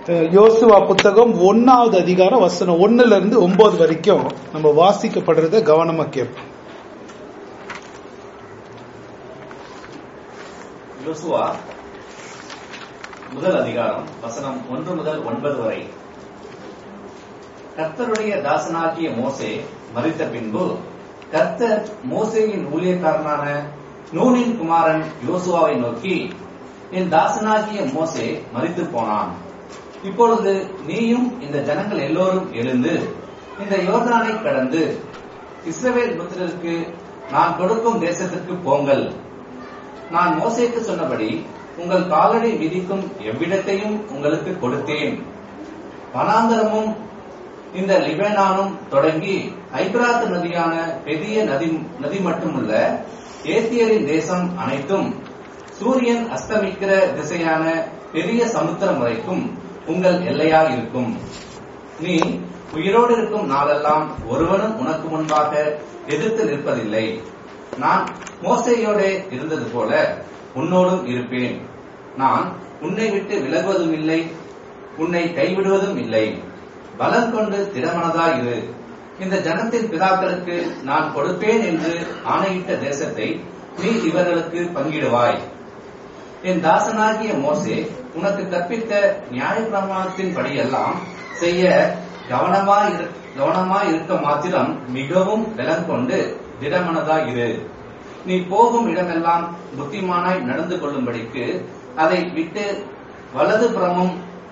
அஹ், யோசுவா புத்தகம் ஒன்னாவது அதிகாரம் வசனம் ஒண்ணுல இருந்து ஒன்பது வரைக்கும் நம்ம வாசிக்கப்படுறத கவனமா கேட்போம் யோசுவா முதல் அதிகாரம் வசனம் ஒன்று முதல் ஒன்பது வரை கர்த்தருடைய தாசனாகிய மோசே மரித்த பின்பு கர்த்தர் மோசேயின் ஊழியக்காரனான நூனின் குமாரன் யோசுவாவை நோக்கி என் தாசனாகிய மோசே மரித்து போனான் இப்பொழுது நீயும் இந்த ஜனங்கள் எல்லோரும் எழுந்து இந்த யோர்தானை கடந்து இஸ்ரவேல் புத்திரருக்கு நான் கொடுக்கும் தேசத்திற்கு போங்கள் நான் மோசேக்கு சொன்னபடி உங்கள் காலடி விதிக்கும் எவ்விடத்தையும் உங்களுக்கு கொடுத்தேன் வனாந்தரமும் இந்த லிபனானும் தொடங்கி ஐபிராத் நதியான பெரிய நதி நதி மட்டுமுள்ள ஏத்தியரின் தேசம் அனைத்தும் சூரியன் அஸ்தமிக்கிற திசையான பெரிய சமுத்திரம் வரைக்கும் உங்கள் எல்லையா இருக்கும் நீ உயிரோடு இருக்கும் நாளெல்லாம் ஒருவனும் உனக்கு முன்பாக எதிர்த்து நிற்பதில்லை நான் மோசையோடே இருந்தது போல உன்னோடும் இருப்பேன் நான் உன்னை விட்டு விலகுவதும் இல்லை உன்னை கைவிடுவதும் இல்லை பலம் கொண்டு திடமனதாய் இரு இந்த ஜனத்தின் பிதாக்களுக்கு நான் கொடுப்பேன் என்று ஆணையிட்ட தேசத்தை நீ இவர்களுக்கு பங்கிடுவாய் என் தாசனாகிய மோசே உனக்கு கற்பித்த நியாயப்பிரமாணத்தின் படியெல்லாம் செய்ய கவனமாய் இரு- கவனமாய் இருக்க மாத்திரம் மிகவும் பலம் கொண்டு திடமனதாய் இரு நீ போகும் இடமெல்லாம் புத்திமானாய் நடந்து கொள்ளும்படிக்கு அதை விட்டு வலது புறமும்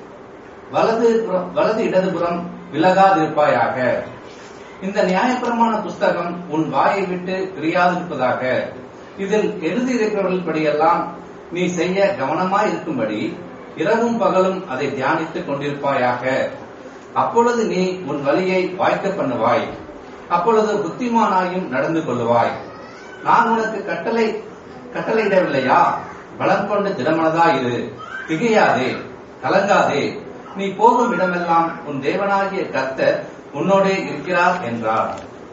வலது புற- வலது இடதுபுறம் விலகாதிருப்பாயாக இந்த நியாயப்பிரமாண புஸ்தகம் உன் வாயை விட்டு பிரியாதிருப்பதாக இதில் எழுதியிருக்கிறவர்கள் படியெல்லாம் நீ செய்ய கவனமாய் இருக்கும்படி இரவும் பகலும் அதை தியானித்துக் கொண்டிருப்பாயாக அப்பொழுது நீ உன் வழியை வாய்க்க பண்ணுவாய் அப்பொழுது புத்திமானாயும் நடந்து கொள்ளுவாய் நான் உனக்கு கட்டளை கட்டளையிடவில்லையா பலம் கொண்டு திடமனதா இரு திகையாதே கலங்காதே நீ போகும் இடமெல்லாம் உன் தேவனாகிய கர்த்தர் உன்னோடே இருக்கிறார் என்றார்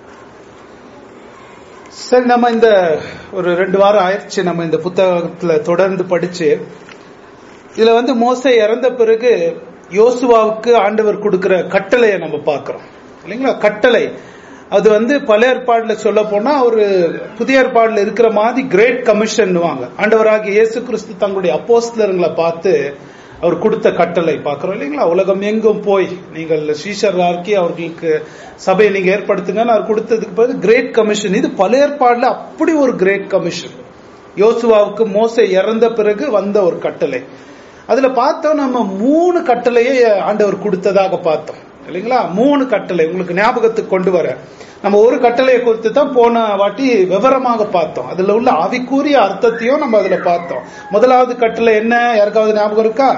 சரி நம்ம இந்த ஒரு ரெண்டு வாரம் ஆயிடுச்சு நம்ம இந்த புத்தகத்துல தொடர்ந்து படிச்சு இதுல வந்து மோசே இறந்த பிறகு யோசுவாவுக்கு ஆண்டவர் கொடுக்கிற கட்டளையை நம்ம பார்க்கிறோம் இல்லைங்களா கட்டளை அது வந்து பல ஏற்பாடுல சொல்ல போனா ஒரு புதிய ஏற்பாடுல இருக்கிற மாதிரி கிரேட் கமிஷன் ஆண்டவராகிய இயேசு கிறிஸ்து தங்களுடைய அப்போஸ்தலர்களை பார்த்து அவர் கொடுத்த கட்டளை பார்க்கிறோம் இல்லைங்களா உலகம் எங்கும் போய் நீங்கள் ஸ்ரீஷராக்கி அவர்களுக்கு சபையை நீங்க ஏற்படுத்துங்கன்னு அவர் கொடுத்ததுக்கு பிறகு கிரேட் கமிஷன் இது பல ஏற்பாடுல அப்படி ஒரு கிரேட் கமிஷன் யோசுவாவுக்கு மோசே இறந்த பிறகு வந்த ஒரு கட்டளை அதுல பார்த்தோம் நம்ம மூணு கட்டளையை ஆண்டவர் கொடுத்ததாக பார்த்தோம் இல்லைங்களா மூணு கட்டளை உங்களுக்கு ஞாபகத்துக்கு கொண்டு வர நம்ம ஒரு கட்டளையை குறித்து தான் போன வாட்டி விவரமாக பார்த்தோம் அதுல உள்ள ஆவிக்கூறிய அர்த்தத்தையும் நம்ம அதுல பார்த்தோம் முதலாவது கட்டளை என்ன யாருக்காவது ஞாபகம் இருக்கா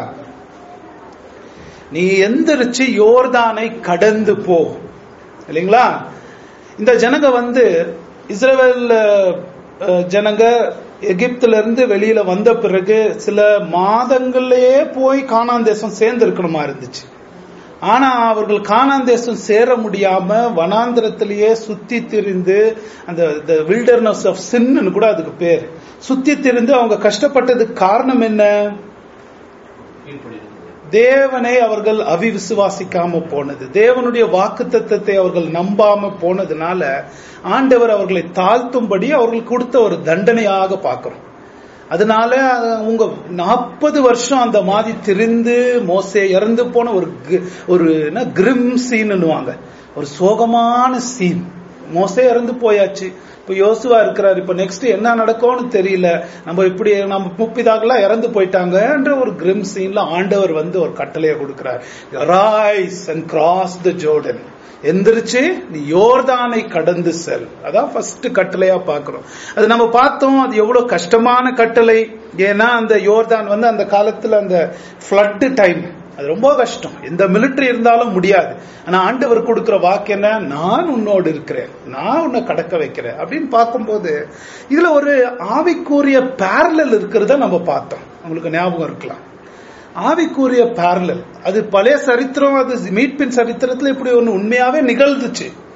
நீ எந்திரிச்சு யோர்தானை கடந்து போ இல்லைங்களா இந்த ஜனங்க வந்து இஸ்ரேல் அஹ், ஜனங்க எகிப்துல இருந்து வெளியில வந்த பிறகு சில மாதங்கள்லயே போய் கானான் தேசம் சேர்ந்து இருக்கணுமா இருந்துச்சு ஆனா அவர்கள் கானான் தேசம் சேர முடியாம வனாந்திரத்திலேயே சுத்தி திரிந்து அந்த வில்டர்னஸ் ஆஃப் சின்னு கூட அதுக்கு பேர் சுத்தி திரிந்து அவங்க கஷ்டப்பட்டதுக்கு காரணம் என்ன தேவனை அவர்கள் அவிவிசுவாசிக்காம போனது தேவனுடைய வாக்கு அவர்கள் நம்பாம போனதுனால ஆண்டவர் அவர்களை தாழ்த்தும்படி அவர்கள் கொடுத்த ஒரு தண்டனையாக பார்க்கிறோம் அதனால உங்க நாற்பது வருஷம் அந்த மாதிரி திரிந்து மோசே இறந்து போன ஒரு கு- ஒரு என்ன கிரிம் சீன்னுவாங்க ஒரு சோகமான சீன் மோசே இறந்து போயாச்சு இப்ப யோசுவா இருக்கிறார் இப்ப நெக்ஸ்ட் என்ன நடக்கும்னு தெரியல நம்ம இப்படி நம்ம முப்பிதாக்கெல்லாம் இறந்து போயிட்டாங்கன்ற ஒரு கிரிம் சீன்ல ஆண்டவர் வந்து ஒரு கட்டளையை கொடுக்கிறார் rise and cross the Jordan எந்திரிச்சு நீ யோர்தானை கடந்து செல் அதான் ஃபர்ஸ்ட் கட்டளையா பாக்குறோம் அது நம்ம பார்த்தோம் அது எவ்வளவு கஷ்டமான கட்டளை ஏன்னா அந்த யோர்தான் வந்து அந்த காலத்துல அந்த ஃபிளட் டைம் அது ரொம்ப கஷ்டம் எந்த மிலிட்டரி இருந்தாலும் முடியாது ஆனா ஆண்டவர் கொடுக்கிற வாக்கு என்ன நான் உன்னோடு இருக்கிறேன் நான் உன்னை கடக்க வைக்கிறேன் அப்படின்னு பார்க்கும்போது இதுல ஒரு ஆவிக்குரிய பேரலல் இருக்கிறத நம்ம பார்த்தோம் உங்களுக்கு ஞாபகம் இருக்கலாம் ஆவிக்குரிய பேரலல் அது பழைய சரித்திரம் அது மீட்பின் சரித்திரத்துல இப்படி ஒண்ணு உண்மையாவே நிகழ்ந்துச்சு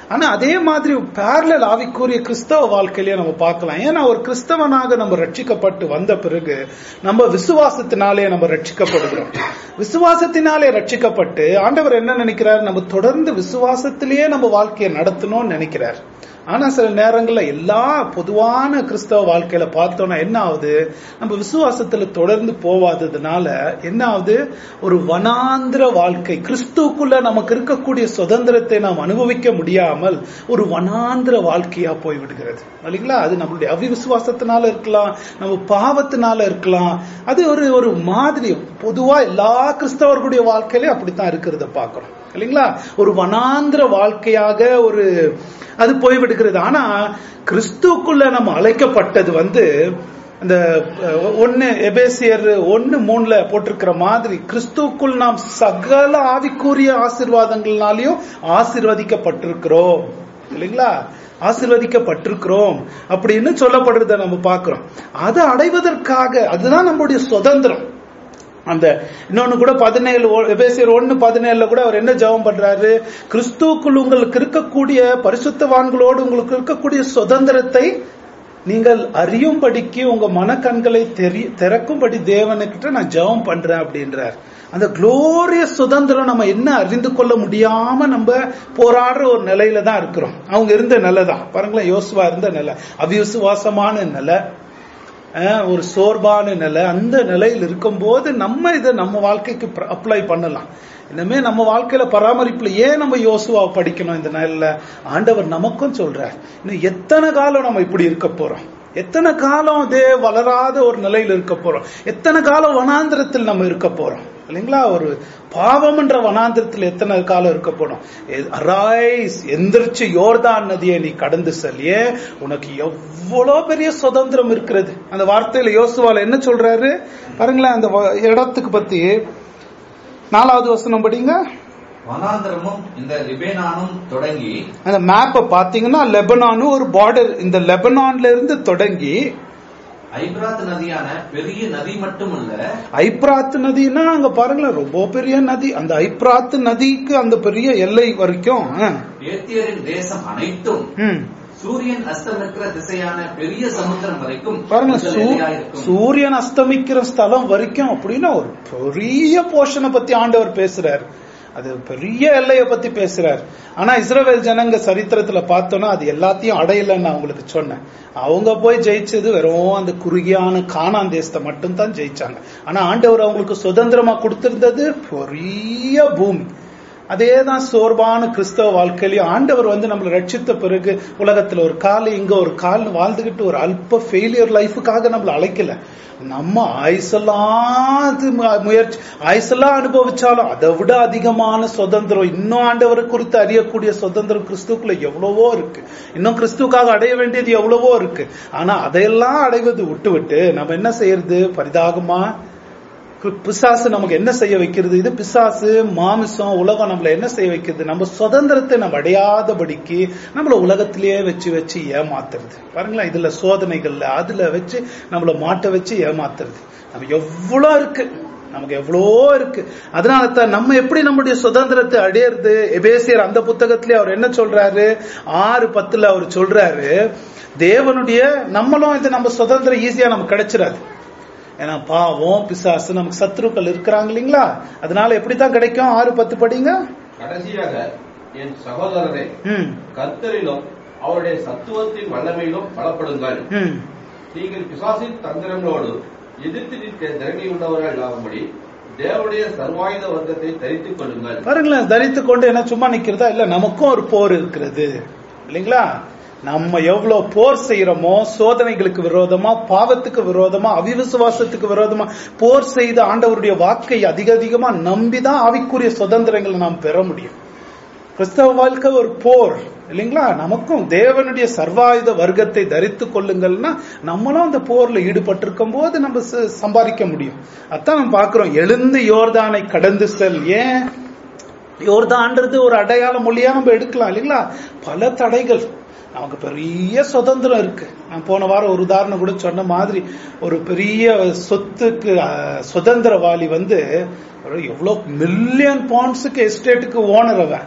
ஆனா அதே மாதிரி பேரலல் ஆவிக்குரிய கிறிஸ்தவ வாழ்க்கையிலேயே நம்ம பார்க்கலாம் ஏன்னா ஒரு கிறிஸ்தவனாக நம்ம ரட்சிக்கப்பட்டு வந்த பிறகு நம்ம விசுவாசத்தினாலே நம்ம ரட்சிக்கப்படுகிறோம் விசுவாசத்தினாலே ரட்சிக்கப்பட்டு ஆண்டவர் என்ன நினைக்கிறார் நம்ம தொடர்ந்து விசுவாசத்திலேயே நம்ம வாழ்க்கையை நடத்தணும்னு நினைக்கிறார் ஆனா சில நேரங்கள்ல எல்லா பொதுவான கிறிஸ்தவ வாழ்க்கையில பார்த்தோம்னா என்ன ஆகுது நம்ம விசுவாசத்துல தொடர்ந்து போவாததுனால என்ன ஆகுது ஒரு வனாந்திர வாழ்க்கை கிறிஸ்துக்குள்ள நமக்கு இருக்கக்கூடிய சுதந்திரத்தை நாம் அனுபவிக்க முடியாமல் ஒரு வனாந்திர வாழ்க்கையா போய் விடுகிறது இல்லைங்களா அது நம்மளுடைய அவிவிசுவாசத்தினால இருக்கலாம் நம்ம பாவத்தினால இருக்கலாம் அது ஒரு ஒரு மாதிரி பொதுவா எல்லா கிறிஸ்தவர்களுடைய வாழ்க்கையிலே அப்படித்தான் இருக்கிறத பார்க்கிறோம் இல்லைங்களா ஒரு வனாந்திர வாழ்க்கையாக ஒரு அது போய்விடுகிறது ஆனா கிறிஸ்துக்குள்ள நம்ம அழைக்கப்பட்டது வந்து அந்த அஹ், ஒன்னு எபேசியர் ஒன்னு மூணுல போட்டிருக்கிற மாதிரி கிறிஸ்துக்குள் நாம் சகல ஆவிக்குரிய ஆசீர்வாதங்கள்னாலையும் ஆசீர்வதிக்கப்பட்டிருக்கிறோம் இல்லைங்களா ஆசீர்வதிக்கப்பட்டிருக்கிறோம் அப்படின்னு சொல்லப்படுறத நம்ம பார்க்கிறோம் அதை அடைவதற்காக அதுதான் நம்மளுடைய சுதந்திரம் அந்த இன்னொன்னு கூட பதினேழு எபேசியர் ஒன்னு பதினேழுல கூட அவர் என்ன ஜெபம் பண்றாரு கிறிஸ்துவுக்குள் உங்களுக்கு இருக்கக்கூடிய பரிசுத்தவான்களோடு உங்களுக்கு இருக்கக்கூடிய சுதந்திரத்தை நீங்கள் அறியும்படிக்கு உங்க மனக்கண்களை தெரி திறக்கும்படி தேவனுக்கிட்ட நான் ஜெபம் பண்றேன் அப்படின்றார் அந்த குளோரியஸ் சுதந்திரம் நம்ம என்ன அறிந்து கொள்ள முடியாம நம்ம போராடுற ஒரு நிலையில தான் இருக்கிறோம் அவங்க இருந்த நிலை தான் பாருங்களேன் யோசுவா இருந்த நிலை அவிசுவாசமான நிலை அஹ், ஒரு சோர்வான நிலை அந்த நிலையில் இருக்கும்போது நம்ம இதை நம்ம வாழ்க்கைக்கு அப்ளை பண்ணலாம் இனிமே நம்ம வாழ்க்கையில பராமரிப்புல ஏன் நம்ம யோசுவா படிக்கணும் இந்த நிலையில ஆண்டவர் நமக்கும் சொல்றார் இன்னும் எத்தனை காலம் நம்ம இப்படி இருக்க போறோம் எத்தனை காலம் இதே வளராத ஒரு நிலையில் இருக்க போறோம் எத்தனை காலம் வனாந்திரத்தில் நம்ம இருக்க போறோம் இல்லைங்களா ஒரு பாவம் என்ற வனாந்திரத்தில் எத்தனை காலம் இருக்க போறோம் அரைஸ் எந்திரிச்சு யோர்தான் நதியை நீ கடந்து செல்லியே உனக்கு எவ்வளவு பெரிய சுதந்திரம் இருக்கிறது அந்த வார்த்தையில யோசுவால என்ன சொல்றாரு பாருங்களேன் அந்த வ- இடத்துக்கு பத்தி நாலாவது வசனம் படிங்க வனாந்தரமும் இந்த லிபேனானும் தொடங்கி அந்த மேப்பை பாத்தீங்கன்னா லெபனானும் ஒரு பார்டர் இந்த லெபனான்ல இருந்து தொடங்கி ஐப்ராத் நதியான பெரிய நதி மட்டுமல்ல ஐப்ராத் நதினா அங்க பாருங்களேன் ரொம்ப பெரிய நதி அந்த ஐப்ராத் நதிக்கு அந்த பெரிய எல்லை வரைக்கும் ஆ. ஏத்தியரின் தேசம் அனைத்தும் ம். சூரியன் அஸ்தமிக்கிற திசையான பெரிய சமுத்திரம் வரைக்கும் பாருங்க உங்கள் சூ- எல்லையாயிருக்கும். சூரியன் அஸ்தமிக்கிற ஸ்தலம் வரைக்கும் அப்படின்னா ஒரு பெரிய போர்ஷனை பத்தி ஆண்டவர் பேசுறார் அது பெரிய எல்லைய பத்தி பேசுறார் ஆனா இஸ்ரவேல் ஜனங்க சரித்திரத்துல பார்த்தோம்னா அது எல்லாத்தையும் அடையலன்னு நான் உங்களுக்கு சொன்னேன் அவங்க போய் ஜெயிச்சது வெறும் அந்த குறுகியான காணான் தேசத்தை மட்டும் தான் ஜெயிச்சாங்க ஆனா ஆண்டவர் அவங்களுக்கு சுதந்திரமா கொடுத்திருந்தது பெரிய பூமி அதே தான் சோர்வான கிறிஸ்தவ வாழ்க்கையிலையும் ஆண்டவர் வந்து நம்மளை ரட்சித்த பிறகு உலகத்துல ஒரு கால் இங்க ஒரு கால் வாழ்ந்துகிட்டு ஒரு அல்ப ஃபெயிலியர் லைஃபுக்காக நம்மளை அழைக்கல நம்ம ஆயுசெல்லாம் அது மு- முயற்சி ஆயுசெல்லாம் அனுபவிச்சாலும் அதை விட அதிகமான சுதந்திரம் இன்னும் ஆண்டவரை குறித்து அறியக்கூடிய சுதந்திரம் கிறிஸ்துக்குள்ள எவ்வளவோ இருக்கு இன்னும் கிறிஸ்துக்காக அடைய வேண்டியது எவ்வளவோ இருக்கு ஆனா அதையெல்லாம் அடைவது விட்டு விட்டு நம்ம என்ன செய்யறது பரிதாகமா பிசாசு நமக்கு என்ன செய்ய வைக்கிறது இது பிசாசு மாமிசம் உலகம் நம்மள என்ன செய்ய வைக்கிறது நம்ம சுதந்திரத்தை நம்ம அடையாதபடிக்கு நம்மள உலகத்திலேயே வச்சு வச்சு ஏமாத்துறது பாருங்களேன் இதுல சோதனைகள்ல அதுல வச்சு நம்மள மாட்ட வச்சு ஏமாத்துறது நம்ம எவ்வளோ இருக்கு நமக்கு எவ்வளோ இருக்கு அதனால தான் நம்ம எப்படி நம்முடைய சுதந்திரத்தை அடையிறது எபேசியர் அந்த புத்தகத்திலே அவர் என்ன சொல்றாரு ஆறு பத்துல அவர் சொல்றாரு தேவனுடைய நம்மளும் இது நம்ம சுதந்திரம் ஈஸியா நமக்கு கிடைச்சிடாது ஏன்னா பாவம் பிசாசு நமக்கு சத்துருக்கள் இருக்கிறாங்க இல்லைங்களா அதனால எப்படித்தான் கிடைக்கும் ஆறு பத்து படிங்க கடைசியாக என் சகோதரரே ம் கர்த்தரிலும் அவருடைய சத்துவத்தின் வல்லமையிலும் பலப்படுங்கள் ம் நீங்கள் பிசாசின் தந்திரங்களோடு எதிர்த்து நிற்க திறமை உள்ளவர்கள் ஆகும்படி தேவனுடைய சர்வாயுத வர்க்கத்தை தரித்துக் கொள்ளுங்கள் பாருங்களேன் தரித்து கொண்டு என்ன சும்மா நிக்கிறதா இல்ல நமக்கும் ஒரு போர் இருக்கிறது இல்லைங்களா நம்ம எவ்வளவு போர் செய்யறோமோ சோதனைகளுக்கு விரோதமா பாவத்துக்கு விரோதமா அவிவிசுவாசத்துக்கு விரோதமா போர் செய்த ஆண்டவருடைய வாக்கை அதிக அதிகமா நம்பிதான் ஆவிக்குரிய சுதந்திரங்களை நாம் பெற முடியும் கிறிஸ்தவ வாழ்க்கை ஒரு போர் இல்லைங்களா நமக்கும் தேவனுடைய சர்வாயுத வர்க்கத்தை தரித்துக் கொள்ளுங்கள்னா நம்மளும் அந்த போர்ல ஈடுபட்டிருக்கும் போது நம்ம ச- சம்பாதிக்க முடியும் அதான் நம்ம பாக்குறோம் எழுந்து யோர்தானை கடந்து செல் ஏன் யோர்தான்றது ஒரு அடையாள மொழியா நம்ம எடுக்கலாம் இல்லைங்களா பல தடைகள் நமக்கு பெரிய சுதந்திரம் இருக்கு நான் போன வாரம் ஒரு உதாரணம் கூட சொன்ன மாதிரி ஒரு பெரிய சொத்துக்கு அஹ், சுதந்திரவாளி வந்து ஒரு எவ்வளவு மில்லியன் பவுண்ட்ஸுக்கு எஸ்டேட்டுக்கு ஓனர் அவன்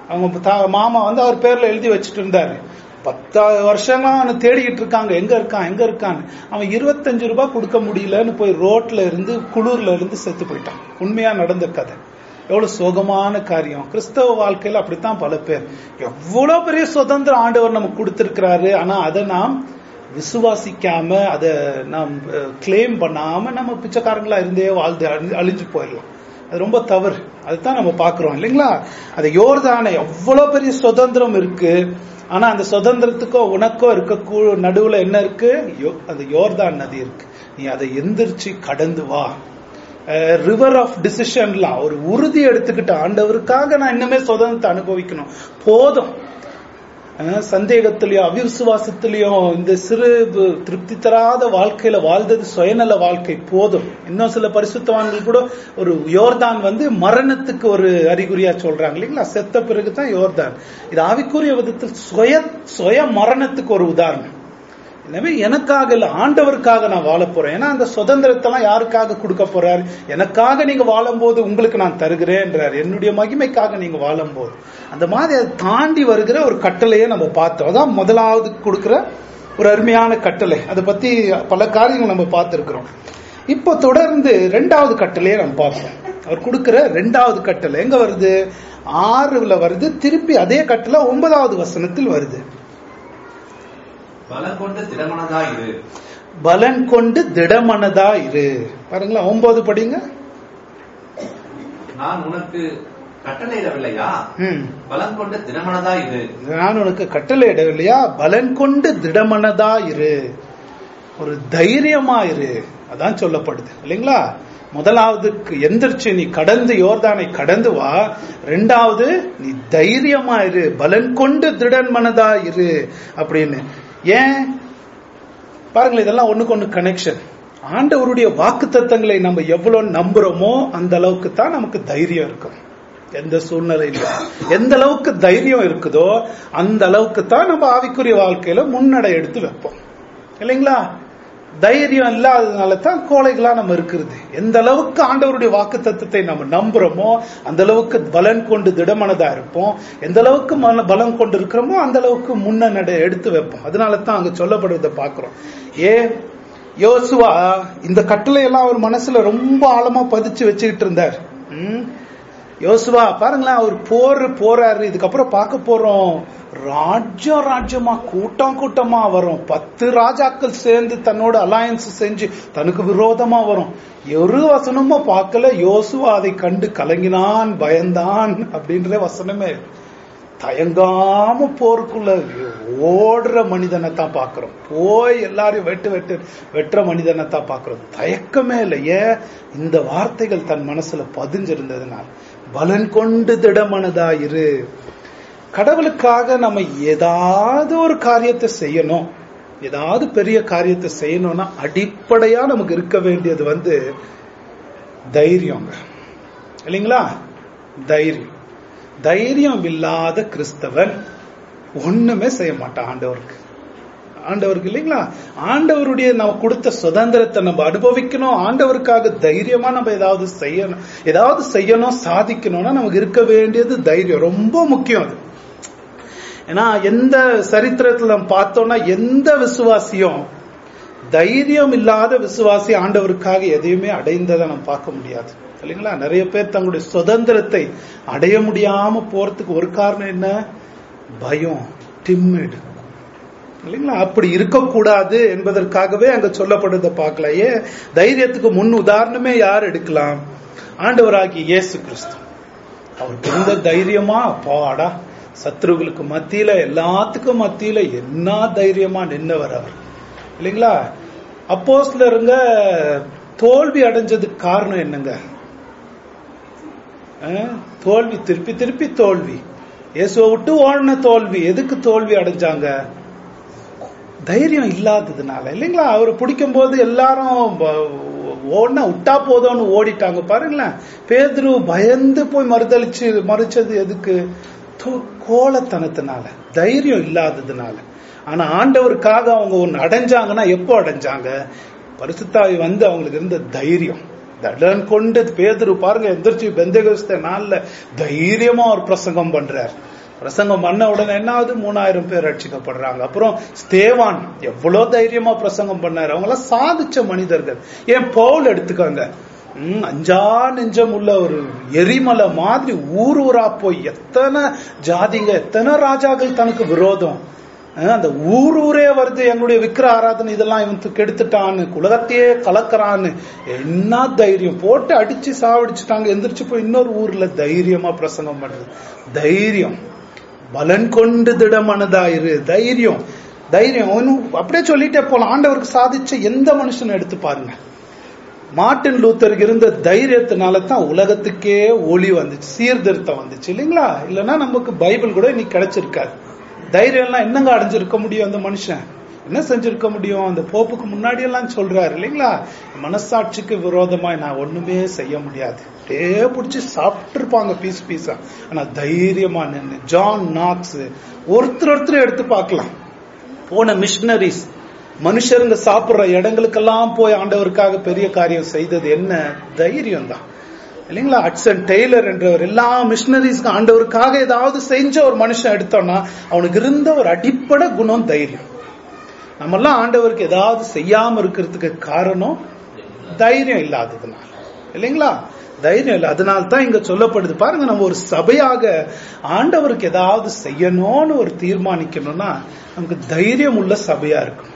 அவங்க தா- மாமா வந்து அவர் பேர்ல எழுதி வச்சுட்டு இருந்தாரு பத்தாவது வருஷமா அவனை தேடிக்கிட்டு இருக்காங்க எங்க இருக்கான் எங்க இருக்கான்னு அவன் இருபத்தஞ்சு ரூபாய் கொடுக்க முடியலன்னு போய் ரோட்ல இருந்து குளூர்ல இருந்து செத்து போயிட்டான் உண்மையா நடந்த கதை எவ்வளவு சோகமான காரியம் கிறிஸ்தவ வாழ்க்கையில அப்படித்தான் பல பேர் எவ்வளவு பெரிய சுதந்திரம் ஆண்டவர் நமக்கு கொடுத்திருக்கிறாரு ஆனா அதை நாம் விசுவாசிக்காம அதை நாம் கிளைம் பண்ணாம நம்ம பிச்சைக்காரங்களா இருந்தே வாழ்ந்து அழி- அழிஞ்சு போயிடலாம் அது ரொம்ப தவறு அதுதான் நம்ம பாக்குறோம் இல்லைங்களா அது யோர்தானை எவ்வளவு பெரிய சுதந்திரம் இருக்கு ஆனா அந்த சுதந்திரத்துக்கோ உனக்கோ இருக்க நடுவுல என்ன இருக்கு யோ- அந்த யோர்தான் நதி இருக்கு நீ அதை எந்திரிச்சு கடந்து வா ரிவர் ஆஃப் டிசிஷன்லாம் ஒரு உறுதி எடுத்துக்கிட்ட ஆண்டவருக்காக நான் இன்னுமே சுதந்திரத்தை அனுபவிக்கணும் போதும் அஹ் சந்தேகத்திலயோ அவிசுவாசத்திலயோ இந்த சிறு பு- திருப்தி தராத வாழ்க்கையில வாழ்ந்தது சுயநல வாழ்க்கை போதும் இன்னும் சில பரிசுத்தவான்கள் கூட ஒரு யோர்தான் வந்து மரணத்துக்கு ஒரு அறிகுறியா சொல்றாங்க இல்லைங்களா செத்த பிறகுதான் யோர்தான் இது ஆவிக்குரிய விதத்தில் சுய சுய மரணத்துக்கு ஒரு உதாரணம் எனவே எனக்காக இல்ல ஆண்டவருக்காக நான் வாழ போறேன் ஏன்னா அந்த சுதந்திரத்தெல்லாம் யாருக்காக கொடுக்க போறாரு எனக்காக நீங்க வாழும்போது உங்களுக்கு நான் தருகிறேன்றார் என்னுடைய மகிமைக்காக நீங்க வாழும்போது அந்த மாதிரி அதை தாண்டி வருகிற ஒரு கட்டளையை நம்ம பார்த்தோம் அதான் முதலாவது கொடுக்கிற ஒரு அருமையான கட்டளை அதை பத்தி பல காரியங்கள் நம்ம பார்த்திருக்கிறோம் இப்போ தொடர்ந்து ரெண்டாவது கட்டளையை நம்ம பார்ப்போம் அவர் கொடுக்கிற ரெண்டாவது கட்டளை எங்க வருது ஆறுல வருது திருப்பி அதே கட்டளை ஒன்பதாவது வசனத்தில் வருது பலம் கொண்டு திடமனதா இரு பலன் கொண்டு திடமனதா இரு பாருங்களா ஒன்பது படிங்க நான் உனக்கு கட்டளையிடவில்லையா ம். பலம் கொண்டு திடமனதா இரு நான் உனக்கு கட்டளை இடவில்லையா பலன் கொண்டு திடமனதா இரு ஒரு தைரியமா இரு அதான் சொல்லப்படுது இல்லைங்களா முதலாவது எந்திரிச்சு நீ கடந்து யோர்தானை கடந்து வா ரெண்டாவது நீ தைரியமா இரு பலன் கொண்டு திடன் மனதா இரு அப்படின்னு ஏன் பாருங்களேன் இதெல்லாம் ஒண்ணுக்கு ஒண்ணு கனெக்ஷன் ஆண்டவருடைய வாக்கு தத்தங்களை நம்ம எவ்வளவு நம்புறோமோ அந்த அளவுக்கு தான் நமக்கு தைரியம் இருக்கும் எந்த சூழ்நிலையில எந்த அளவுக்கு தைரியம் இருக்குதோ அந்த அளவுக்கு தான் நம்ம ஆவிக்குரிய வாழ்க்கையில முன்னடை எடுத்து வைப்போம் இல்லைங்களா தைரியம் இல்லாததுனால தான் கோழைகளா நம்ம இருக்கிறது எந்த அளவுக்கு ஆண்டவருடைய வாக்கு தத்துவத்தை நம்ம நம்புறோமோ அந்த அளவுக்கு பலன் கொண்டு திடமனதா இருப்போம் எந்த அளவுக்கு மன- பலம் கொண்டு இருக்கிறோமோ அந்த அளவுக்கு முன்ன நடை எடுத்து வைப்போம் அதனால தான் அங்க சொல்லப்படுறதை பாக்குறோம் ஏ யோசுவா இந்த கட்டளை எல்லாம் அவர் மனசுல ரொம்ப ஆழமா பதிச்சு வச்சுக்கிட்டு இருந்தார் ம். யோசுவா பாருங்களேன் அவர் போர் போறாரு இதுக்கப்புறம் பார்க்க போறோம் ராஜ்யம் ராஜ்யமா கூட்டம் கூட்டமா வரும் பத்து ராஜாக்கள் சேர்ந்து தன்னோட அலையன்ஸ் செஞ்சு தனக்கு விரோதமா வரும் ஒரு வசனமும் பார்க்கல யோசுவா அதை கண்டு கலங்கினான் பயந்தான் அப்படின்ற வசனமே தயங்காம போருக்குள்ள ஓடுற மனிதனை தான் பாக்குறோம் போய் எல்லாரையும் வெட்டு வெட்டு வெட்டுற மனிதனை தான் பாக்குறோம் தயக்கமே இல்லை ஏன் இந்த வார்த்தைகள் தன் மனசுல பதிஞ்சிருந்ததுனால் பலன் கொண்டு திடமனதா இரு கடவுளுக்காக நம்ம ஏதாவது ஒரு காரியத்தை செய்யணும் ஏதாவது பெரிய காரியத்தை செய்யணும்னா அடிப்படையா நமக்கு இருக்க வேண்டியது வந்து தைரியங்க இல்லைங்களா தைரியம் தைரியம் இல்லாத கிறிஸ்தவன் ஒண்ணுமே செய்ய மாட்டான் ஆண்டவருக்கு ஆண்டவருக்கு இல்லைங்களா ஆண்டவருடைய நம்ம கொடுத்த சுதந்திரத்தை நம்ம அனுபவிக்கணும் ஆண்டவருக்காக தைரியமா நம்ம ஏதாவது செய்யணும் ஏதாவது செய்யணும் சாதிக்கணும்னா நமக்கு இருக்க வேண்டியது தைரியம் ரொம்ப முக்கியம் அது ஏன்னா எந்த சரித்திரத்துல நம்ம பார்த்தோம்னா எந்த விசுவாசியும் தைரியம் இல்லாத விசுவாசி ஆண்டவருக்காக எதையுமே அடைந்ததை நம்ம பார்க்க முடியாது இல்லைங்களா நிறைய பேர் தங்களுடைய சுதந்திரத்தை அடைய முடியாம போறதுக்கு ஒரு காரணம் என்ன பயம் டிம்மிடு இல்லைங்களா அப்படி இருக்கக்கூடாது என்பதற்காகவே அங்க சொல்லப்படுறத பார்க்கலாம் ஏன் தைரியத்துக்கு முன் உதாரணமே யார் எடுக்கலாம் ஆண்டவராகிய இயேசு கிறிஸ்து அவருக்கு இருந்த தைரியமா அப்பாடா சத்ருகளுக்கு மத்தியில எல்லாத்துக்கும் மத்தியில என்ன தைரியமா நின்னவர் அவர் இல்லைங்களா அப்போஸ்லருங்க தோல்வி அடைஞ்சதுக்கு காரணம் என்னங்க அஹ், தோல்வி திருப்பி திருப்பி தோல்வி இயேசுவை விட்டு ஓடின தோல்வி எதுக்கு தோல்வி அடைஞ்சாங்க தைரியம் இல்லாததுனால இல்லைங்களா அவரை பிடிக்கும் போது எல்லாரும் ஓடினா விட்டா போதும்னு ஓடிட்டாங்க பாருங்களேன் பேதுரு பயந்து போய் மறுதளிச்சு மறுச்சது எதுக்கு தோ- கோலத்தனத்தினால தைரியம் இல்லாததுனால ஆனா ஆண்டவருக்காக அவங்க ஒன்னு அடைஞ்சாங்கன்னா எப்போ அடைஞ்சாங்க பரிசுத்தாவி வந்து அவங்களுக்கு இருந்த தைரியம் தடன் கொண்டு பேதுரு பாருங்க எந்திரிச்சு பெந்தகஸ்த நாள்ல தைரியமா ஒரு பிரசங்கம் பண்றார் பிரசங்கம் பண்ண உடனே என்ன ஆகுது மூணாயிரம் பேர் ரட்சிக்கப்படுறாங்க அப்புறம் ஸ்தேவான் எவ்வளவு தைரியமா பிரசங்கம் பண்ணாரு அவங்க எல்லாம் சாதிச்ச மனிதர்கள் ஏன் பவுல் எடுத்துக்கோங்க ம், அஞ்சா நெஞ்சம் உள்ள ஒரு எரிமலை மாதிரி ஊர் ஊரா போய் எத்தனை ஜாதிங்க எத்தனை ராஜாக்கள் தனக்கு விரோதம் அஹ், அந்த ஊர் ஊரே வருது எங்களுடைய விக்கிர ஆராதனை இதெல்லாம் இவன் தூக்கி கெடுத்துட்டான்னு உலகத்தையே கலக்கறான்னு என்ன தைரியம் போட்டு அடிச்சு சாவடிச்சுட்டாங்க எந்திரிச்சு போய் இன்னொரு ஊர்ல தைரியமா பிரசங்கம் பண்றது தைரியம் பலன் கொண்டு திடமனதாயிரு தைரியம் தைரியம் ஒன்னும் அப்படியே சொல்லிட்டே போலாம் ஆண்டவருக்கு சாதிச்ச எந்த மனுஷனை எடுத்து பாருங்க மார்ட்டின் லூத்தருக்கு இருந்த தைரியத்தினால தான் உலகத்துக்கே ஒளி வந்துச்சு சீர்திருத்தம் வந்துச்சு இல்லைங்களா இல்லைன்னா நமக்கு பைபிள் கூட இன்னைக்கு கிடைச்சிருக்காது தைரியம்லாம் என்னங்க அடைஞ்சிருக்க முடியும் அந்த மனுஷன் என்ன செஞ்சிருக்க முடியும் அந்த போப்புக்கு முன்னாடி எல்லாம் சொல்றாரு இல்லைங்களா மனசாட்சிக்கு விரோதமாய் நான் ஒண்ணுமே செய்ய முடியாது அப்படியே பிடிச்சி சாப்பிட்டு இருப்பாங்க பீஸ் பீஸா ஆனா தைரியமா நின்று ஜான் நாக்ஸ் ஒருத்தர் ஒருத்தர் எடுத்து பார்க்கலாம் போன மிஷினரிஸ் மனுஷருங்க சாப்பிடுற இடங்களுக்கெல்லாம் போய் ஆண்டவருக்காக பெரிய காரியம் செய்தது என்ன தைரியம் தான் இல்லைங்களா அட்சன் டெய்லர் என்றவர் எல்லா மிஷினரிஸ்க்கு ஆண்டவருக்காக ஏதாவது செஞ்ச ஒரு மனுஷன் எடுத்தோம்னா அவனுக்கு இருந்த ஒரு அடிப்படை குணம் தைரியம் நம்மெல்லாம் ஆண்டவருக்கு ஏதாவது செய்யாம இருக்கிறதுக்கு காரணம் தைரியம் இல்லாததுனால இல்லைங்களா தைரியம் இல்லை அதனால தான் இங்க சொல்லப்படுது பாருங்க நம்ம ஒரு சபையாக ஆண்டவருக்கு ஏதாவது செய்யணும்னு ஒரு தீர்மானிக்கணும்னா நமக்கு தைரியம் உள்ள சபையா இருக்கணும்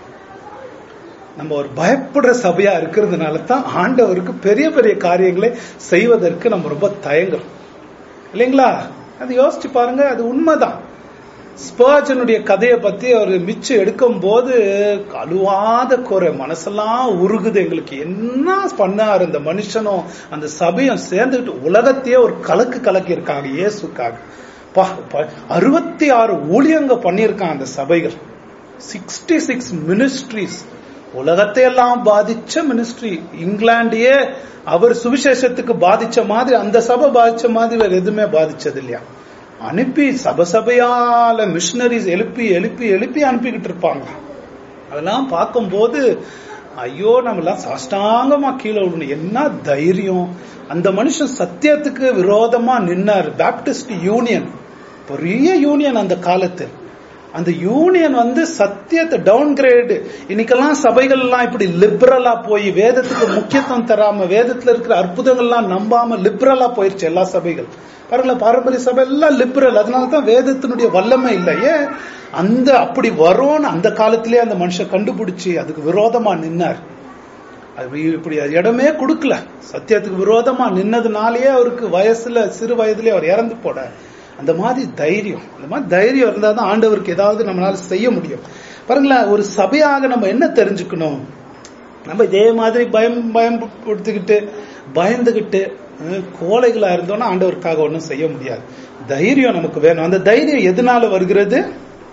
நம்ம ஒரு பயப்படுற சபையா இருக்கிறதுனால தான் ஆண்டவருக்கு பெரிய பெரிய காரியங்களை செய்வதற்கு நம்ம ரொம்ப தயங்குறோம் இல்லைங்களா அது யோசிச்சு பாருங்க அது உண்மைதான் ஸ்பர்ஜனுடைய கதையை பத்தி அவர் மிச்சம் எடுக்கும் போது அழுவாத குறை மனசெல்லாம் உருகுது எங்களுக்கு என்ன பண்ணாரு இந்த மனுஷனும் அந்த சபையும் சேர்ந்துக்கிட்டு உலகத்தையே ஒரு கலக்கு கலக்கி இருக்காங்க இயேசுக்காக பா அறுபத்தி ஆறு ஊழியங்க பண்ணியிருக்காங்க அந்த சபைகள் சிக்ஸ்டி சிக்ஸ் மினிஸ்ட்ரிஸ் உலகத்தை எல்லாம் பாதிச்ச மினிஸ்ட்ரி இங்கிலாந்தையே அவர் சுவிசேஷத்துக்கு பாதிச்ச மாதிரி அந்த சபை பாதிச்ச மாதிரி வேற எதுவுமே பாதிச்சது இல்லையா அனுப்பி சபை சபையால மிஷினரிஸ் எழுப்பி எழுப்பி எழுப்பி அனுப்பிக்கிட்டு இருப்பாங்க அதெல்லாம் பார்க்கும்போது ஐயோ நம்மலாம் சாஷ்டாங்கமா கீழே விடணும் என்ன தைரியம் அந்த மனுஷன் சத்தியத்துக்கு விரோதமா நின்னார் பேப்டிஸ்ட் யூனியன் பெரிய யூனியன் அந்த காலத்தில் அந்த யூனியன் வந்து சத்தியத்தை டவுன் கிரேடு இன்னைக்கெல்லாம் சபைகள் எல்லாம் இப்படி லிபரலா போய் வேதத்துக்கு முக்கியத்துவம் தராம வேதத்துல இருக்கிற அற்புதங்கள்லாம் நம்பாம லிபரலா போயிருச்சு எல்லா சபைகள் பாருங்களேன் பாரம்பரிய சபை எல்லாம் லிபரல் அதனாலதான் வேதத்தினுடைய வல்லமை இல்லை ஏன் அந்த அப்படி வரும்னு அந்த காலத்திலேயே அந்த மனுஷன் கண்டுபிடிச்சு அதுக்கு விரோதமா நின்னார் அது இப்படி இடமே கொடுக்கல சத்தியத்துக்கு விரோதமா நின்னதுனாலேயே அவருக்கு வயசுல சிறு வயதுலயே அவர் இறந்து போட அந்த மாதிரி தைரியம் அந்த மாதிரி தைரியம் இருந்தா தான் ஆண்டவருக்கு ஏதாவது நம்மளால செய்ய முடியும் பாருங்களேன் ஒரு சபையாக நம்ம என்ன தெரிஞ்சுக்கணும் நம்ம இதே மாதிரி பயம் பயம் கொடுத்துக்கிட்டு பயந்துகிட்டு அஹ், கோழைகளா இருந்தோம்னா ஆண்டவருக்காக ஒன்றும் செய்ய முடியாது தைரியம் நமக்கு வேணும் அந்த தைரியம் எதனால வருகிறது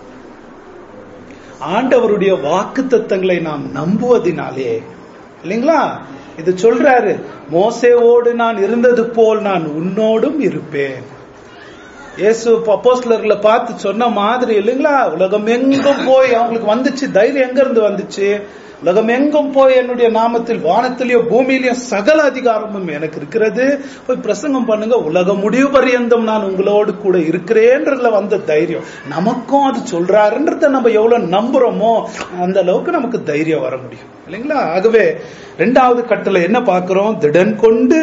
ஆண்டவருடைய வாக்கு தத்தங்களை நாம் நம்புவதினாலே இல்லைங்களா இது சொல்றாரு மோசேவோடு நான் இருந்தது போல் நான் உன்னோடும் இருப்பேன் இயேசு அப்போஸ்லர்ல பார்த்து சொன்ன மாதிரி இல்லைங்களா உலகம் எங்கும் போய் அவங்களுக்கு வந்துச்சு தைரியம் எங்க இருந்து வந்துச்சு உலகம் எங்கும் போய் என்னுடைய நாமத்தில் வானத்திலேயோ பூமியிலயும் சகல அதிகாரமும் எனக்கு இருக்கிறது போய் பிரசங்கம் பண்ணுங்க உலகம் முடிவு பரியந்தம் நான் உங்களோடு கூட இருக்கிறேன்றதுல வந்த தைரியம் நமக்கும் அது சொல்றாருன்றத நம்ம எவ்வளவு நம்புறோமோ அந்த அளவுக்கு நமக்கு தைரியம் வர முடியும் இல்லைங்களா ஆகவே ரெண்டாவது கட்டளை என்ன பார்க்கிறோம் திடன் கொண்டு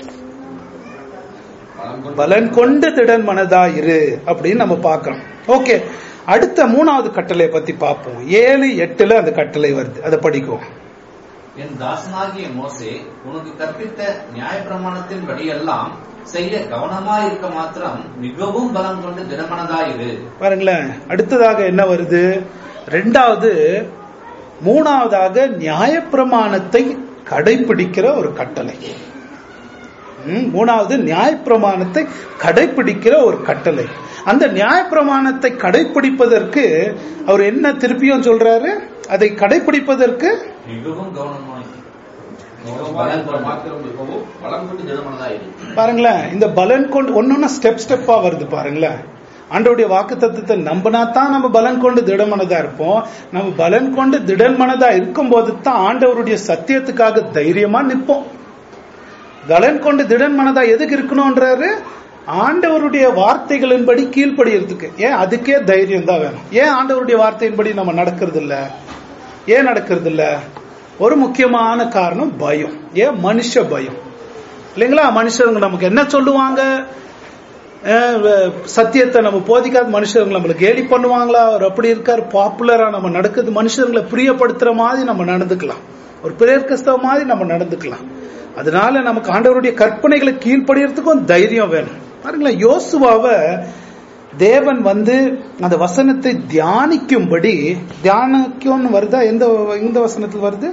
பலம் கொண்டு பலன் கொண்டு திடன் மனதா இரு அப்படின்னு நம்ம பார்க்கிறோம் ஓகே அடுத்த மூணாவது கட்டளையை பத்தி பார்ப்போம் ஏழு எட்டுல அந்த கட்டளை வருது அதை படிக்குவோம் என் தாசனாகிய மோசே உனக்கு கற்பித்த நியாயப்பிரமாணத்தின் படியெல்லாம் செய்ய கவனமாயிருக்க மாத்திரம் மிகவும் பலம் கொண்டு திடமனதாயிரு பாருங்களேன் அடுத்ததாக என்ன வருது ரெண்டாவது மூணாவதாக நியாயப்பிரமாணத்தை கடைபிடிக்கிற ஒரு கட்டளை ம், மூணாவது நியாயப்பிரமாணத்தை கடைபிடிக்கிற ஒரு கட்டளை அந்த நியாயப்பிரமாணத்தை கடைபிடிப்பதற்கு அவர் என்ன திருப்பியும் சொல்றாரு அதை கடைபிடிப்பதற்கு மிகவும் கவனமாய் கவனமாய் பலன் இருக்க கொண்டு மாத்திரம் மிகவும் பலம் கொண்டு திடமனதாயிரு பாருங்களேன் இந்த பலன் கொண்டு ஒன்னொன்னு ஸ்டெப் ஸ்டெப்பா வருது பாருங்களேன் ஆண்டவருடைய வாக்கு தத்துவத்தை நம்பினா தான் நம்ம பலன் கொண்டு திடமனதா இருப்போம் நம்ம பலன் கொண்டு திடன் மனதா இருக்கும்போது தான் ஆண்டவருடைய சத்தியத்துக்காக தைரியமா நிற்போம் பலன் கொண்டு திடன் மனதா எதுக்கு இருக்கணும்ன்றாரு ஆண்டவருடைய வார்த்தைகளின்படி கீழ்ப்படியறதுக்கு ஏன் அதுக்கே தைரியம் தான் வேணும் ஏன் ஆண்டவருடைய வார்த்தையின்படி நம்ம நடக்கிறது இல்ல ஏன் நடக்கிறது இல்ல ஒரு முக்கியமான காரணம் பயம் ஏன் மனுஷ பயம் இல்லைங்களா மனுஷங்க நமக்கு என்ன சொல்லுவாங்க அஹ் வ- சத்தியத்தை நம்ம போதிக்காத மனுஷங்க நம்மளை கேலி பண்ணுவாங்களா அவர் அப்படி இருக்காரு பாப்புலரா நம்ம நடக்குது மனுஷங்களை பிரியப்படுத்துற மாதிரி நம்ம நடந்துக்கலாம் ஒரு பிரேர்கஸ்தவ மாதிரி நம்ம நடந்துக்கலாம் அதனால நமக்கு ஆண்டவருடைய கற்பனைகளை கீழ்ப்படியறதுக்கும் தைரியம் வேணும் பாருங்களேன் யோசுவாவை தேவன் வந்து அந்த வசனத்தை தியானிக்கும்படி தியானிக்கும்னு வருதா எந்த எந்த வசனத்தில் வருது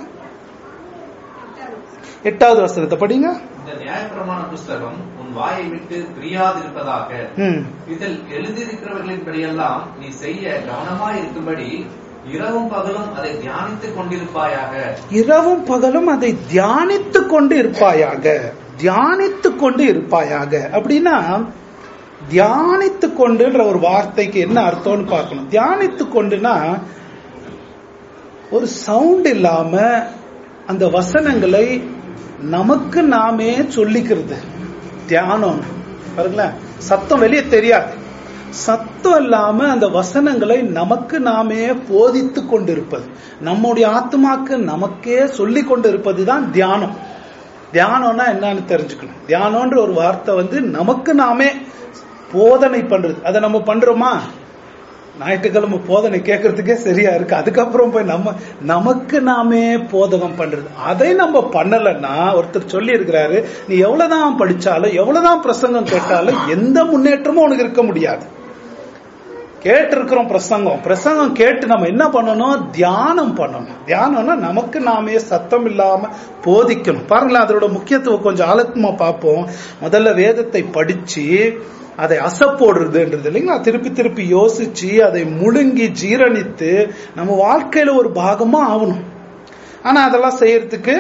எட்டாவது வசனத்தை படிங்க இந்த நியாயப்பிரமாண புஸ்தகம் உன் வாயை விட்டு பிரியாதிருப்பதாக ம் இதில் எழுதியிருக்கிறவர்களின்படியெல்லாம் நீ செய்ய கவனமாய் இருக்கும்படி இரவும் பகலும் அதை தியானித்துக் கொண்டிருப்பாயாக இரவும் பகலும் அதை தியானித்துக் கொண்டு இருப்பாயாக தியானித்துக் கொண்டு இருப்பாயாக அப்படின்னா தியானித்துக் கொண்டுன்ற ஒரு வார்த்தைக்கு என்ன அர்த்தம்னு பார்க்கணும் தியானித்துக் கொண்டுனா ஒரு சவுண்ட் இல்லாம அந்த வசனங்களை நமக்கு நாமே சொல்லிக்கிறது தியானம் பாருங்களேன் சத்தம் வெளியே தெரியாது சத்தம் இல்லாம அந்த வசனங்களை நமக்கு நாமே போதித்து கொண்டிருப்பது நம்முடைய ஆத்மாக்கு நமக்கே சொல்லி கொண்டிருப்பது தான் தியானம் தியானம்னா என்னன்னு தெரிஞ்சுக்கணும் தியானம்ன்ற ஒரு வார்த்தை வந்து நமக்கு நாமே போதனை பண்றது அதை நம்ம பண்றோமா ஞாயிற்றுக்கிழமை போதனை கேட்கறதுக்கே சரியா இருக்கு அதுக்கப்புறம் போய் நம்ம நமக்கு நாமே போதகம் பண்றது அதை நம்ம பண்ணலைன்னா ஒருத்தர் சொல்லி இருக்கிறாரு நீ எவ்வளவுதான் படிச்சாலும் எவ்வளவுதான் பிரசங்கம் கேட்டாலும் எந்த முன்னேற்றமும் உனக்கு இருக்க முடியாது கேட்டிருக்கிறோம் பிரசங்கம் பிரசங்கம் கேட்டு நம்ம என்ன பண்ணணும் தியானம் பண்ணணும் தியானம்னா நமக்கு நாமே சத்தம் இல்லாம போதிக்கணும் பாருங்களேன் அதோட முக்கியத்துவம் கொஞ்சம் ஆழத்தமா பார்ப்போம் முதல்ல வேதத்தை படிச்சு அதை அசப்போடுறதுன்றது இல்லைங்களா திருப்பி திருப்பி யோசிச்சு அதை முழுங்கி ஜீரணித்து நம்ம வாழ்க்கையில ஒரு பாகமா ஆகணும் ஆனா அதெல்லாம் செய்யறதுக்கு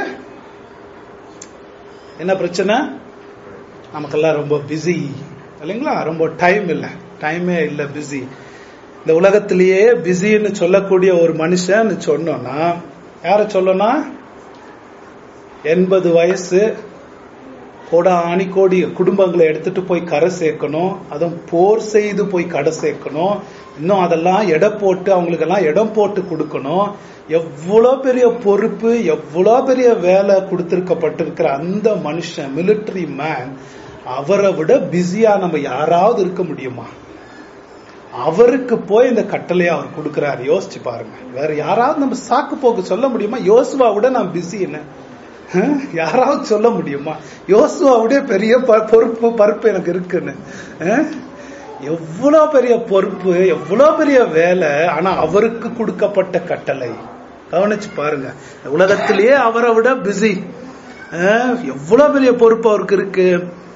என்ன பிரச்சனை நமக்கெல்லாம் ரொம்ப பிஸி இல்லைங்களா ரொம்ப டைம் இல்லை டைமே இல்லை பிஸி இந்த உலகத்திலேயே பிஸின்னு சொல்லக்கூடிய ஒரு மனுஷன் சொன்னோம்னா யார சொல்லணும் எண்பது வயசு கோடானி கோடி குடும்பங்களை எடுத்துட்டு போய் கரை சேர்க்கணும் அதுவும் போர் செய்து போய் கடை சேர்க்கணும் இன்னும் அதெல்லாம் எடை போட்டு அவங்களுக்கெல்லாம் இடம் போட்டு கொடுக்கணும் எவ்வளோ பெரிய பொறுப்பு எவ்வளோ பெரிய வேலை கொடுத்திருக்கப்பட்டிருக்கிற அந்த மனுஷன் மிலிட்டரி மேன் அவரை விட பிஸியா நம்ம யாராவது இருக்க முடியுமா அவருக்கு போய் இந்த கட்டளையை அவர் கொடுக்கிறாரு யோசிச்சு பாருங்க வேற யாராவது நம்ம சாக்கு போக்கு சொல்ல முடியுமா யோசுவா விட நான் பிஸி என்ன ஹம்? யாராவது சொல்ல முடியுமா யோசுவா விட பெரிய ப- பொறுப்பு பருப்பு எனக்கு இருக்குன்னு ஹம்? எவ்வளவு பெரிய பொறுப்பு எவ்வளவு பெரிய வேலை ஆனா அவருக்கு கொடுக்கப்பட்ட கட்டளை கவனிச்சு பாருங்க இந்த உலகத்திலேயே அவரை விட பிஸி எவ்வளவு பெரிய பொறுப்பு அவருக்கு இருக்கு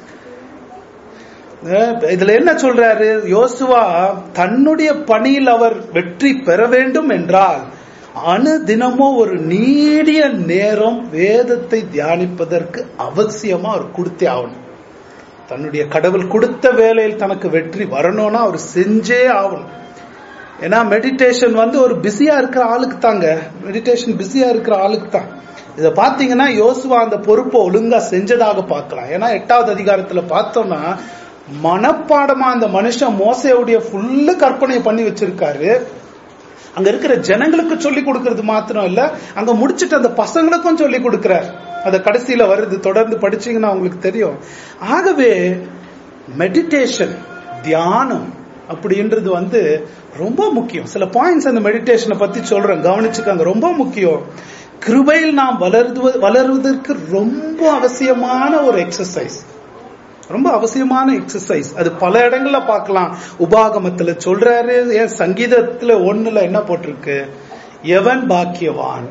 அஹ் இதுல என்ன சொல்றாரு யோசுவா தன்னுடைய பணியில் அவர் வெற்றி பெற வேண்டும் என்றால் அணு தினமும் ஒரு நீடிய நேரம் வேதத்தை தியானிப்பதற்கு அவசியமா அவர் கொடுத்தே ஆகணும் தன்னுடைய கடவுள் கொடுத்த வேலையில் தனக்கு வெற்றி வரணும்னா அவர் செஞ்சே ஆகணும் ஏன்னா மெடிடேஷன் வந்து ஒரு பிஸியா இருக்கிற ஆளுக்கு தாங்க மெடிடேஷன் பிஸியா இருக்கிற ஆளுக்கு தான் இத பாத்தீங்கன்னா யோசுவா அந்த பொறுப்பை ஒழுங்கா செஞ்சதாக பார்க்கலாம் ஏன்னா எட்டாவது அதிகாரத்துல பார்த்தோம்னா மனப்பாடமா அந்த மனுஷன் மோசையுடைய ஃபுல்லு கற்பனை பண்ணி வச்சிருக்காரு அங்க இருக்கிற ஜனங்களுக்கு சொல்லி கொடுக்கறது மாத்திரம் இல்ல அங்க முடிச்சிட்டு அந்த பசங்களுக்கும் சொல்லி கொடுக்கிறார் அது கடைசியில வருது தொடர்ந்து படிச்சீங்கன்னா உங்களுக்கு தெரியும் ஆகவே மெடிடேஷன் தியானம் அப்படின்றது வந்து ரொம்ப முக்கியம் சில பாயிண்ட்ஸ் அந்த மெடிடேஷனை பத்தி சொல்றேன் கவனிச்சுக்கோங்க ரொம்ப முக்கியம் கிருபையில் நாம் வளருது வளருவதற்கு ரொம்ப அவசியமான ஒரு எக்ஸசைஸ் ரொம்ப அவசியமான எக்ஸசைஸ் அது பல இடங்கள்ல பார்க்கலாம் உபாகமத்துல சொல்றாரு ஏன் சங்கீதத்துல ஒண்ணுல என்ன போட்டிருக்கு எவன் பாக்கியவான்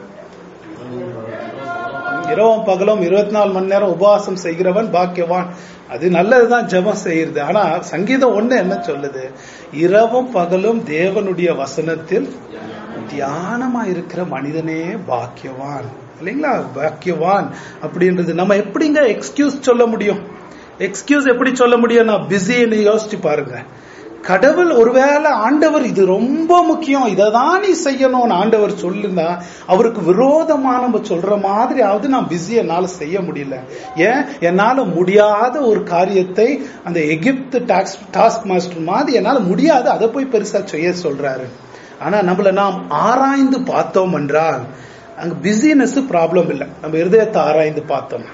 இரவும் பகலும் இருபத்தி நாலு மணி நேரம் உபவாசம் செய்கிறவன் பாக்கியவான் அது நல்லதுதான் ஜெபம் செய்யறது ஆனா சங்கீதம் ஒண்ணு என்ன சொல்லுது இரவும் பகலும் தேவனுடைய வசனத்தில் தியானமா இருக்கிற மனிதனே பாக்கியவான் இல்லைங்களா பாக்கியவான் அப்படின்றது நம்ம எப்படிங்க எக்ஸ்கியூஸ் சொல்ல முடியும் எக்ஸ்கியூஸ் எப்படி சொல்ல முடியும் நான் பிஸின்னு யோசிச்சு பாருங்க கடவுள் ஒருவேளை ஆண்டவர் இது ரொம்ப முக்கியம் இதை தான் நீ செய்யணும்னு ஆண்டவர் சொல்லுனா அவருக்கு விரோதமா நம்ம சொல்ற மாதிரியாவது நான் பிஸி என்னால செய்ய முடியல ஏன் என்னால முடியாத ஒரு காரியத்தை அந்த எகிப்து டாக்ஸ் டாஸ்க் மாஸ்டர் மாதிரி என்னால முடியாது அதை போய் பெருசா செய்ய சொல்றாரு ஆனா நம்மள நாம் ஆராய்ந்து பார்த்தோம் என்றால் அங்க பிஸினஸ் ப்ராப்ளம் இல்லை நம்ம இருதயத்தை ஆராய்ந்து பார்த்தோம்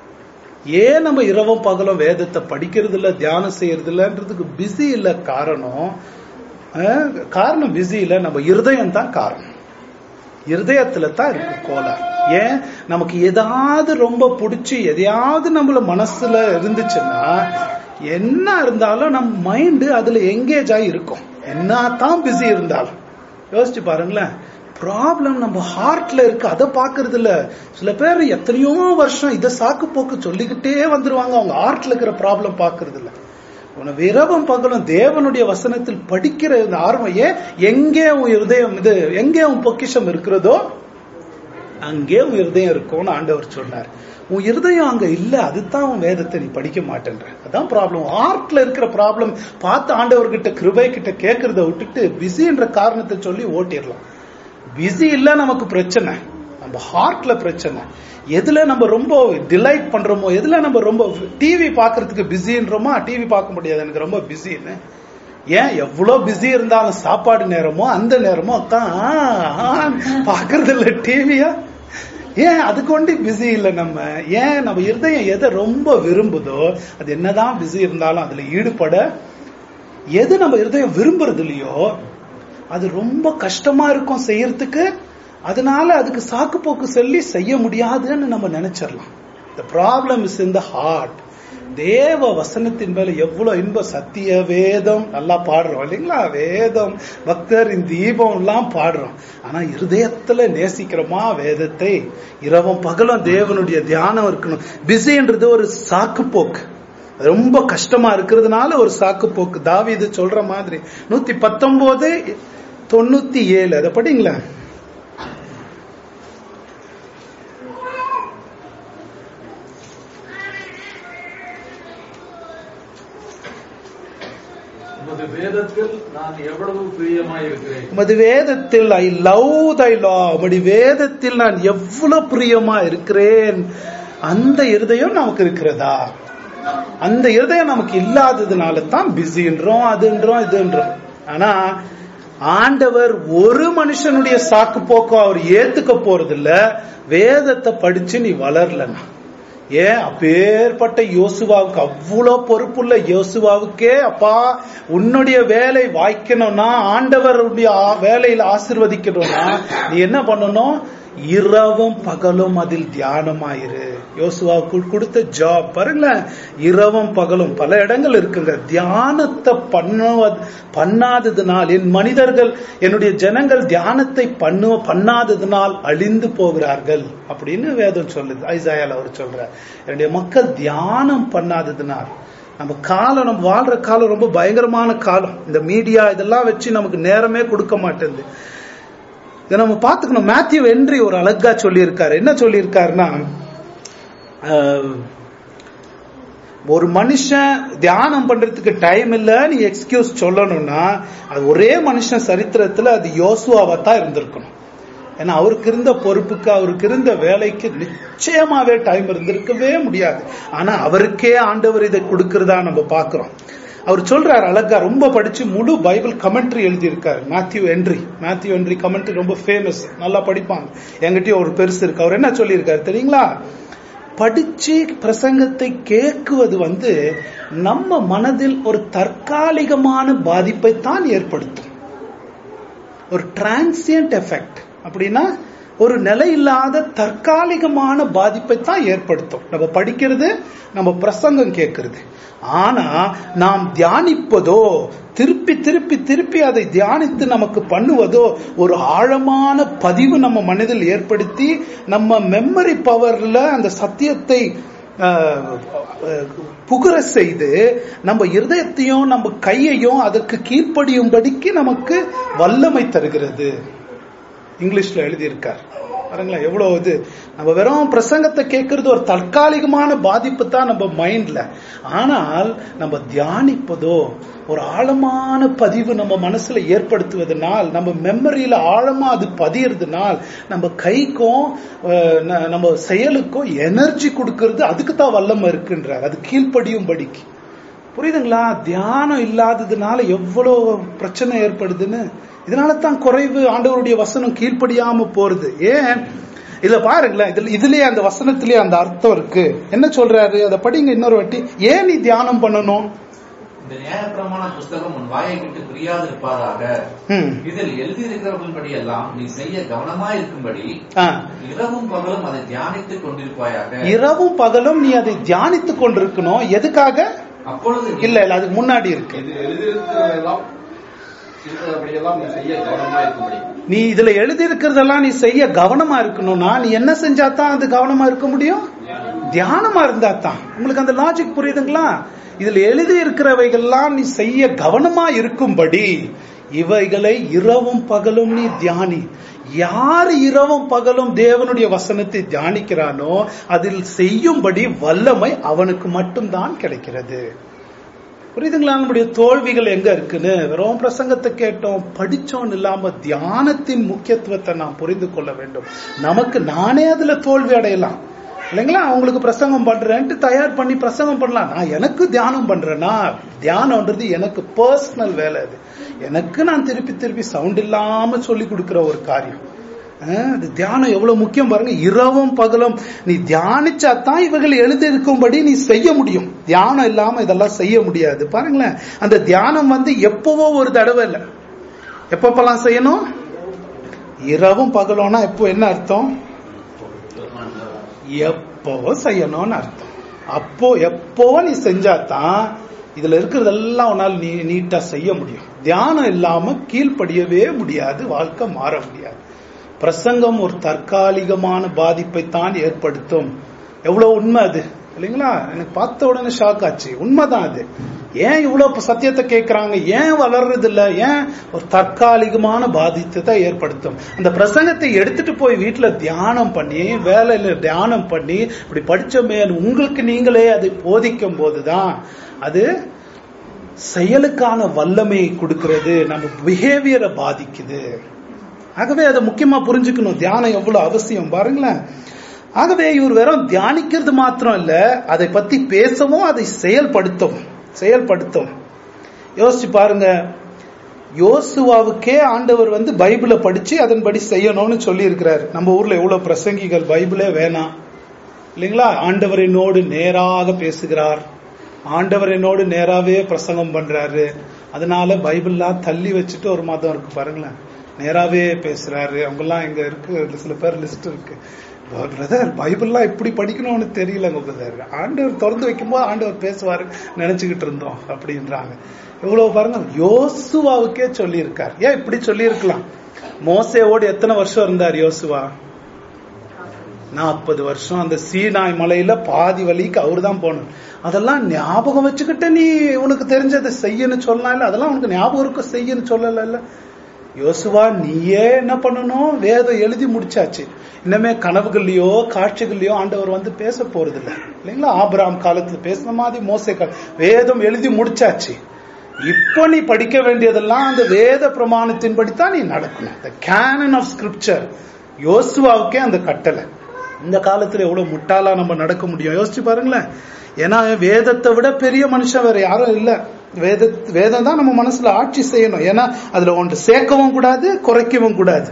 ஏன் நம்ம இரவும் பகலும் வேதத்தை படிக்கிறது இல்ல தியானம் செய்யறது இல்லன்றதுக்கு பிஸி இல்ல காரணம் அஹ், காரணம் பிஸி இல்ல நம்ம இருதயம் தான் காரணம் இருதயத்துல தான் இருக்கு கோளாறு ஏன் நமக்கு ஏதாவது ரொம்ப பிடிச்சி எதையாவது நம்மள மனசுல இருந்துச்சுன்னா என்ன இருந்தாலும் நம்ம மைண்டு அதுல எங்கேஜ் ஆகி இருக்கும் என்ன தான் பிஸி இருந்தாலும் யோசிச்சு பாருங்களேன் ப்ராப்ளம் நம்ம ஹார்ட்ல இருக்கு அதை பாக்குறது இல்ல சில பேர் எத்தனையோ வருஷம் இதை சாக்கு போக்கு சொல்லிக்கிட்டே வந்துருவாங்க அவங்க ஹார்ட்ல இருக்கிற ப்ராப்ளம் பாக்குறது இல்ல உன விரவம் பகலும் தேவனுடைய வசனத்தில் படிக்கிற இந்த ஆர்வம் ஏன் எங்கே உன் இருதயம் இது எங்கே உன் பொக்கிஷம் இருக்கிறதோ அங்கே உன் இருதயம் இருக்கும்னு ஆண்டவர் சொன்னார் உன் இருதயம் அங்க இல்ல அதுதான் உன் வேதத்தை நீ படிக்க மாட்டேன்ற அதான் ப்ராப்ளம் ஹார்ட்ல இருக்கிற ப்ராப்ளம் பார்த்து ஆண்டவர்கிட்ட கிருபை கிட்ட கேட்கறத விட்டுட்டு பிஸின்ற காரணத்தை சொல்லி ஓட்டிடலாம் பிஸி இல்ல நமக்கு பிரச்சனை நம்ம ஹார்ட்ல பிரச்சனை எதுல நம்ம ரொம்ப டிலைட் பண்றோமோ எதுல நம்ம ரொம்ப டிவி பாக்குறதுக்கு பிஸின்றோமோ டிவி பார்க்க முடியாது எனக்கு ரொம்ப பிஸின்னு ஏன் எவ்வளவு பிஸி இருந்தாலும் சாப்பாடு நேரமோ அந்த நேரமோ தான் பாக்குறது இல்ல டிவியா ஏன் அது கொண்டு பிஸி இல்லை நம்ம ஏன் நம்ம இருதயம் எதை ரொம்ப விரும்புதோ அது என்னதான் பிஸி இருந்தாலும் அதுல ஈடுபட எது நம்ம இருதயம் விரும்புறது இல்லையோ அது ரொம்ப கஷ்டமா இருக்கும் செய்யறதுக்கு அதனால அதுக்கு சாக்கு போக்கு சொல்லி செய்ய முடியாதுன்னு நம்ம நினைச்சிடலாம் the problem is in the heart தேவ வசனத்தின் மேல எவ்வளவு இன்ப சத்திய வேதம் நல்லா பாடுறோம் இல்லைங்களா வேதம் பக்தரின் தீபம் எல்லாம் பாடுறோம் ஆனா இருதயத்துல நேசிக்கிறோமா வேதத்தை இரவும் பகலும் தேவனுடைய தியானம் இருக்கணும் பிஸின்றது ஒரு சாக்கு போக்கு ரொம்ப கஷ்டமா இருக்கிறதுனால ஒரு சாக்கு போக்கு தாவீது சொல்ற மாதிரி நூத்தி பத்தொன்பது தொண்ணூத்தி ஏழு அதை படிங்களேன் உமது வேதத்தில் நான் எவ்வளவு பிரியமாயிருக்கிறேன் உமது வேதத்தில் ஐ லவ் தை லா உமது வேதத்தில் நான் எவ்வளவு பிரியமா இருக்கிறேன் அந்த இருதயம் நமக்கு இருக்கிறதா அந்த இருதயம் நமக்கு இல்லாததுனால தான் பிஸின்றோம் அதுன்றோம் இதுன்றோம் ஆனா ஆண்டவர் ஒரு மனுஷனுடைய சாக்கு போக்கம் அவர் ஏத்துக்க போறது இல்ல வேதத்தை படிச்சு நீ வளரலன்னா ஏன் அப்பேற்பட்ட யோசுவாவுக்கு அவ்வளவு பொறுப்புள்ள யோசுவாவுக்கே அப்பா உன்னுடைய வேலை வாய்க்கணும்னா ஆண்டவருடைய ஆ- வேலையில ஆசிர்வதிக்கணும்னா நீ என்ன பண்ணணும் இரவும் பகலும் அதில் தியானமாயிரு யோசுவாவுக்கு கொடுத்த ஜாப் பாருங்களேன் இரவும் பகலும் பல இடங்கள் இருக்குங்க தியானத்தை பண்ணுவது பண்ணாததுனால் என் மனிதர்கள் என்னுடைய ஜனங்கள் தியானத்தை பண்ணு பண்ணாததுனால் அழிந்து போகிறார்கள் அப்படின்னு வேதம் சொல்லுது ஐசாயால அவர் சொல்றார் என்னுடைய மக்கள் தியானம் பண்ணாததுனால் நம்ம காலம் நம்ம வாழ்ற காலம் ரொம்ப பயங்கரமான காலம் இந்த மீடியா இதெல்லாம் வச்சு நமக்கு நேரமே கொடுக்க மாட்டேங்குது இதை நம்ம பார்த்துக்கணும் மேத்யூ வென்றி ஒரு அழகா சொல்லியிருக்காரு என்ன சொல்லியிருக்காருன்னா ஆஹ், ஒரு மனுஷன் தியானம் பண்றதுக்கு டைம் இல்ல நீ எக்ஸ்கியூஸ் சொல்லணும்னா அது ஒரே மனுஷன் சரித்திரத்துல அது யோசுவாவா தான் இருந்திருக்கணும் ஏன்னா அவருக்கு இருந்த பொறுப்புக்கு அவருக்கு இருந்த வேலைக்கு நிச்சயமாவே டைம் இருந்திருக்கவே முடியாது ஆனா அவருக்கே ஆண்டவர் இதை கொடுக்கறதா நம்ம பார்க்கிறோம் அவர் சொல்றாரு அழகா ரொம்ப படிச்சு முழு பைபிள் கமெண்ட்ரி எழுதியிருக்காரு Matthew Henry Matthew Henry commentary ரொம்ப ஃபேமஸ் நல்லா படிப்பாங்க என்கிட்டயும் ஒரு பெருசு இருக்கு அவர் என்ன சொல்லியிருக்காரு தெரியுங்களா படிச்சு பிரசங்கத்தை கேட்குவது வந்து நம்ம மனதில் ஒரு தற்காலிகமான பாதிப்பை தான் ஏற்படுத்தும் ஒரு டிரான்சியன்ட் எஃபெக்ட் அப்படின்னா ஒரு நிலையில்லாத தற்காலிகமான பாதிப்பை தான் ஏற்படுத்தும் நம்ம படிக்கிறது நம்ம பிரசங்கம் கேட்கறது ஆனா நாம் தியானிப்பதோ திருப்பி திருப்பி திருப்பி அதை தியானித்து நமக்கு பண்ணுவதோ ஒரு ஆழமான பதிவு நம்ம மனதில் ஏற்படுத்தி நம்ம மெமரி பவர்ல அந்த சத்தியத்தை அஹ், அஹ், புகர செய்து நம்ம இருதயத்தையும் நம்ம கையையும் அதற்கு கீழ்ப்படியும்படிக்கு நமக்கு வல்லமை தருகிறது இங்கிலீஷ்ல எழுதியிருக்கார் பாருங்களேன் எவ்வளவு இது நம்ம வெறும் பிரசங்கத்தை கேட்கறது ஒரு தற்காலிகமான பாதிப்பு தான் நம்ம மைண்ட்ல ஆனால் நம்ம தியானிப்பதோ ஒரு ஆழமான பதிவு நம்ம மனசுல ஏற்படுத்துவதனால் நம்ம மெமரியில ஆழமா அது பதியறதுனால் நம்ம கைக்கும் அஹ், ந- நம்ம செயலுக்கும் எனர்ஜி கொடுக்கறது அதுக்கு தான் வல்லமை இருக்குன்றார் அது கீழ்ப்படியும்படிக்கு புரியுதுங்களா தியானம் இல்லாததுனால எவ்வளவு பிரச்சனை ஏற்படுதுன்னு இதனால தான் குறைவு ஆண்டவருடைய வசனம் கீழ்ப்படியாம போறது ஏன் இதுல பாருங்களேன் இதுல இதுலயே அந்த வசனத்திலேயே அந்த அர்த்தம் இருக்கு என்ன சொல்றாரு அதை படிங்க இன்னொரு வாட்டி ஏன் நீ தியானம் பண்ணணும் இந்த நியாயப்பிரமாண புஸ்தகம் உன் வாயை விட்டு பிரியாதிருப்பாராக ம். இதில் எழுதியிருக்கிறவர்களின்படி எல்லாம் நீ செய்ய கவனமாய் இருக்கும்படி ஆ. இரவும் பகலும் அதை தியானித்துக் கொண்டிருப்பாயாக இரவும் பகலும் நீ அதை தியானித்துக் கொண்டிருக்கணும் எதுக்காக அப்பொழுது நீ இல்ல இல்ல அதுக்கு முன்னாடி இருக்கு இது எழுதியிருக்கிறதெல்லாம் இருக்கிறபடியெல்லாம் நீ செய்ய கவனமா இருக்கும்படி நீ இதுல எழுதி இருக்கிறதெல்லாம் நீ செய்ய கவனமா இருக்கணும்னா நீ என்ன செஞ்சா தான் அது கவனமா இருக்க முடியும் தியானமா இருந்தா தான் உங்களுக்கு அந்த லாஜிக் புரியுதுங்களா இதுல எழுதி இருக்கிறவைகள்லாம் நீ செய்ய கவனமா இருக்கும்படி இவைகளை இரவும் பகலும் நீ தியானி யார் இரவும் பகலும் தேவனுடைய வசனத்தை தியானிக்கிறானோ அதில் செய்யும்படி வல்லமை அவனுக்கு மட்டும்தான் கிடைக்கிறது புரியுதுங்களா நம்முடைய தோல்விகள் எங்க இருக்குன்னு வெறும் பிரசங்கத்தை கேட்டோம் படிச்சோம் இல்லாம தியானத்தின் முக்கியத்துவத்தை நாம் புரிந்து கொள்ள வேண்டும் நமக்கு நானே அதுல தோல்வி அடையலாம் இல்லைங்களா அவங்களுக்கு பிரசங்கம் பண்றேன்ட்டு தயார் பண்ணி பிரசங்கம் பண்ணலாம் நான் எனக்கு தியானம் பண்றேன்னா தியானம்ன்றது எனக்கு பர்சனல் வேலை அது எனக்கு நான் திருப்பி திருப்பி சவுண்ட் இல்லாம சொல்லி கொடுக்கிற ஒரு காரியம் அஹ், அது தியானம் எவ்வளவு முக்கியம் பாருங்க இரவும் பகலும் நீ தியானிச்சா தான் இவர்கள் எழுதி இருக்கும்படி நீ செய்ய முடியும் தியானம் இல்லாம இதெல்லாம் செய்ய முடியாது பாருங்களேன் அந்த தியானம் வந்து எப்பவோ ஒரு தடவை இல்லை எப்பப்பெல்லாம் செய்யணும் இரவும் பகலும்னா எப்போ என்ன அர்த்தம் எப்போ செய்யணும்னு அர்த்தம் அப்போ எப்போ நீ செஞ்சாதான் இதுல இருக்கிறதெல்லாம் உன்னால் நீ நீட்டா செய்ய முடியும் தியானம் இல்லாம கீழ்ப்படியவே முடியாது வாழ்க்கை மாற முடியாது பிரசங்கம் ஒரு தற்காலிகமான பாதிப்பை தான் ஏற்படுத்தும் எவ்வளவு உண்மை அது இல்லைங்களா எனக்கு பார்த்த உடனே ஷாக் ஆச்சு உண்மைதான் அது ஏன் இவ்வளவு சத்தியத்தை கேட்கறாங்க ஏன் வளர்றது இல்ல ஏன் ஒரு தற்காலிகமான பாதித்தை தான் ஏற்படுத்தும் அந்த பிரசங்கத்தை எடுத்துட்டு போய் வீட்டுல தியானம் பண்ணி வேலையில தியானம் பண்ணி இப்படி படிச்சோமே உங்களுக்கு நீங்களே அதை போதிக்கும் போதுதான் அது செயலுக்கான வல்லமையை கொடுக்கிறது நம்ம பிஹேவியரை பாதிக்குது ஆகவே அதை முக்கியமா புரிஞ்சுக்கணும் தியானம் எவ்வளவு அவசியம் பாருங்களேன் ஆகவே இவர் வெறும் தியானிக்கிறது மாத்திரம் இல்ல அதை பத்தி பேசவும் அதை செயல்படுத்தவும் செயல்படுத்தும் யோசிச்சு பாருங்க யோசுவாவுக்கே ஆண்டவர் வந்து பைபிளை படிச்சு அதன்படி செய்யணும்னு சொல்லி இருக்கிறார் நம்ம ஊர்ல எவ்வளவு பிரசங்கிகள் பைபிளே வேணாம் இல்லைங்களா ஆண்டவர் என்னோடு நேராக பேசுகிறார் ஆண்டவர் என்னோடு நேராவே பிரசங்கம் பண்றாரு அதனால பைபிள்லாம் தள்ளி வச்சுட்டு ஒரு மதம் இருக்கு பாருங்களேன் நேராவே பேசுறாரு அவங்கெல்லாம் இங்க இருக்கு சில பேர் லிஸ்ட் இருக்கு பிரதர் பைபிள்லாம் இப்படி படிக்கணும்னு தெரியலங்க பிரதர் ஆண்டவர் திறந்து வைக்கும்போது ஆண்டவர் பேசுவாரு நினைச்சுக்கிட்டு இருந்தோம் அப்படின்றாங்க இவ்வளவு பாருங்க யோசுவாவுக்கே சொல்லி இருக்கார் ஏன் இப்படி சொல்லி இருக்கலாம் மோசேவோடு எத்தனை வருஷம் இருந்தார் யோசுவா நாற்பது வருஷம் அந்த சீனாய் மலையில பாதி வழிக்கு அவர் தான் போகணும் அதெல்லாம் ஞாபகம் வச்சுக்கிட்டு நீ உனக்கு தெரிஞ்சதை செய்யன்னு சொல்லலாம் இல்ல அதெல்லாம் உனக்கு ஞாபகம் இருக்க செய்யன்னு சொல்லல இல்ல யோசுவா நீயே என்ன பண்ணணும் வேதம் எழுதி முடிச்சாச்சு இன்னமே கனவுகள்லயோ காட்சிகள்லயோ ஆண்டவர் வந்து பேச போறது இல்ல இல்லைங்களா ஆபிராம் காலத்துல பேசின மாதிரி மோசே கால வேதம் எழுதி முடிச்சாச்சு இப்போ நீ படிக்க வேண்டியதெல்லாம் அந்த வேத பிரமாணத்தின்படி தான் நீ நடக்கணும் த கேனன் ஆஃப் ஸ்கிரிப்சர் யோசுவாவுக்கே அந்த கட்டளை இந்த காலத்துல எவ்வளவு முட்டாளா நம்ம நடக்க முடியும் யோசிச்சு பாருங்களேன் ஏன்னா வேதத்தை விட பெரிய மனுஷன் வேற யாரும் இல்ல வேத வேதம் தான் நம்ம மனசுல ஆட்சி செய்யணும் ஏன்னா அதுல ஒன்று சேர்க்கவும் கூடாது குறைக்கவும் கூடாது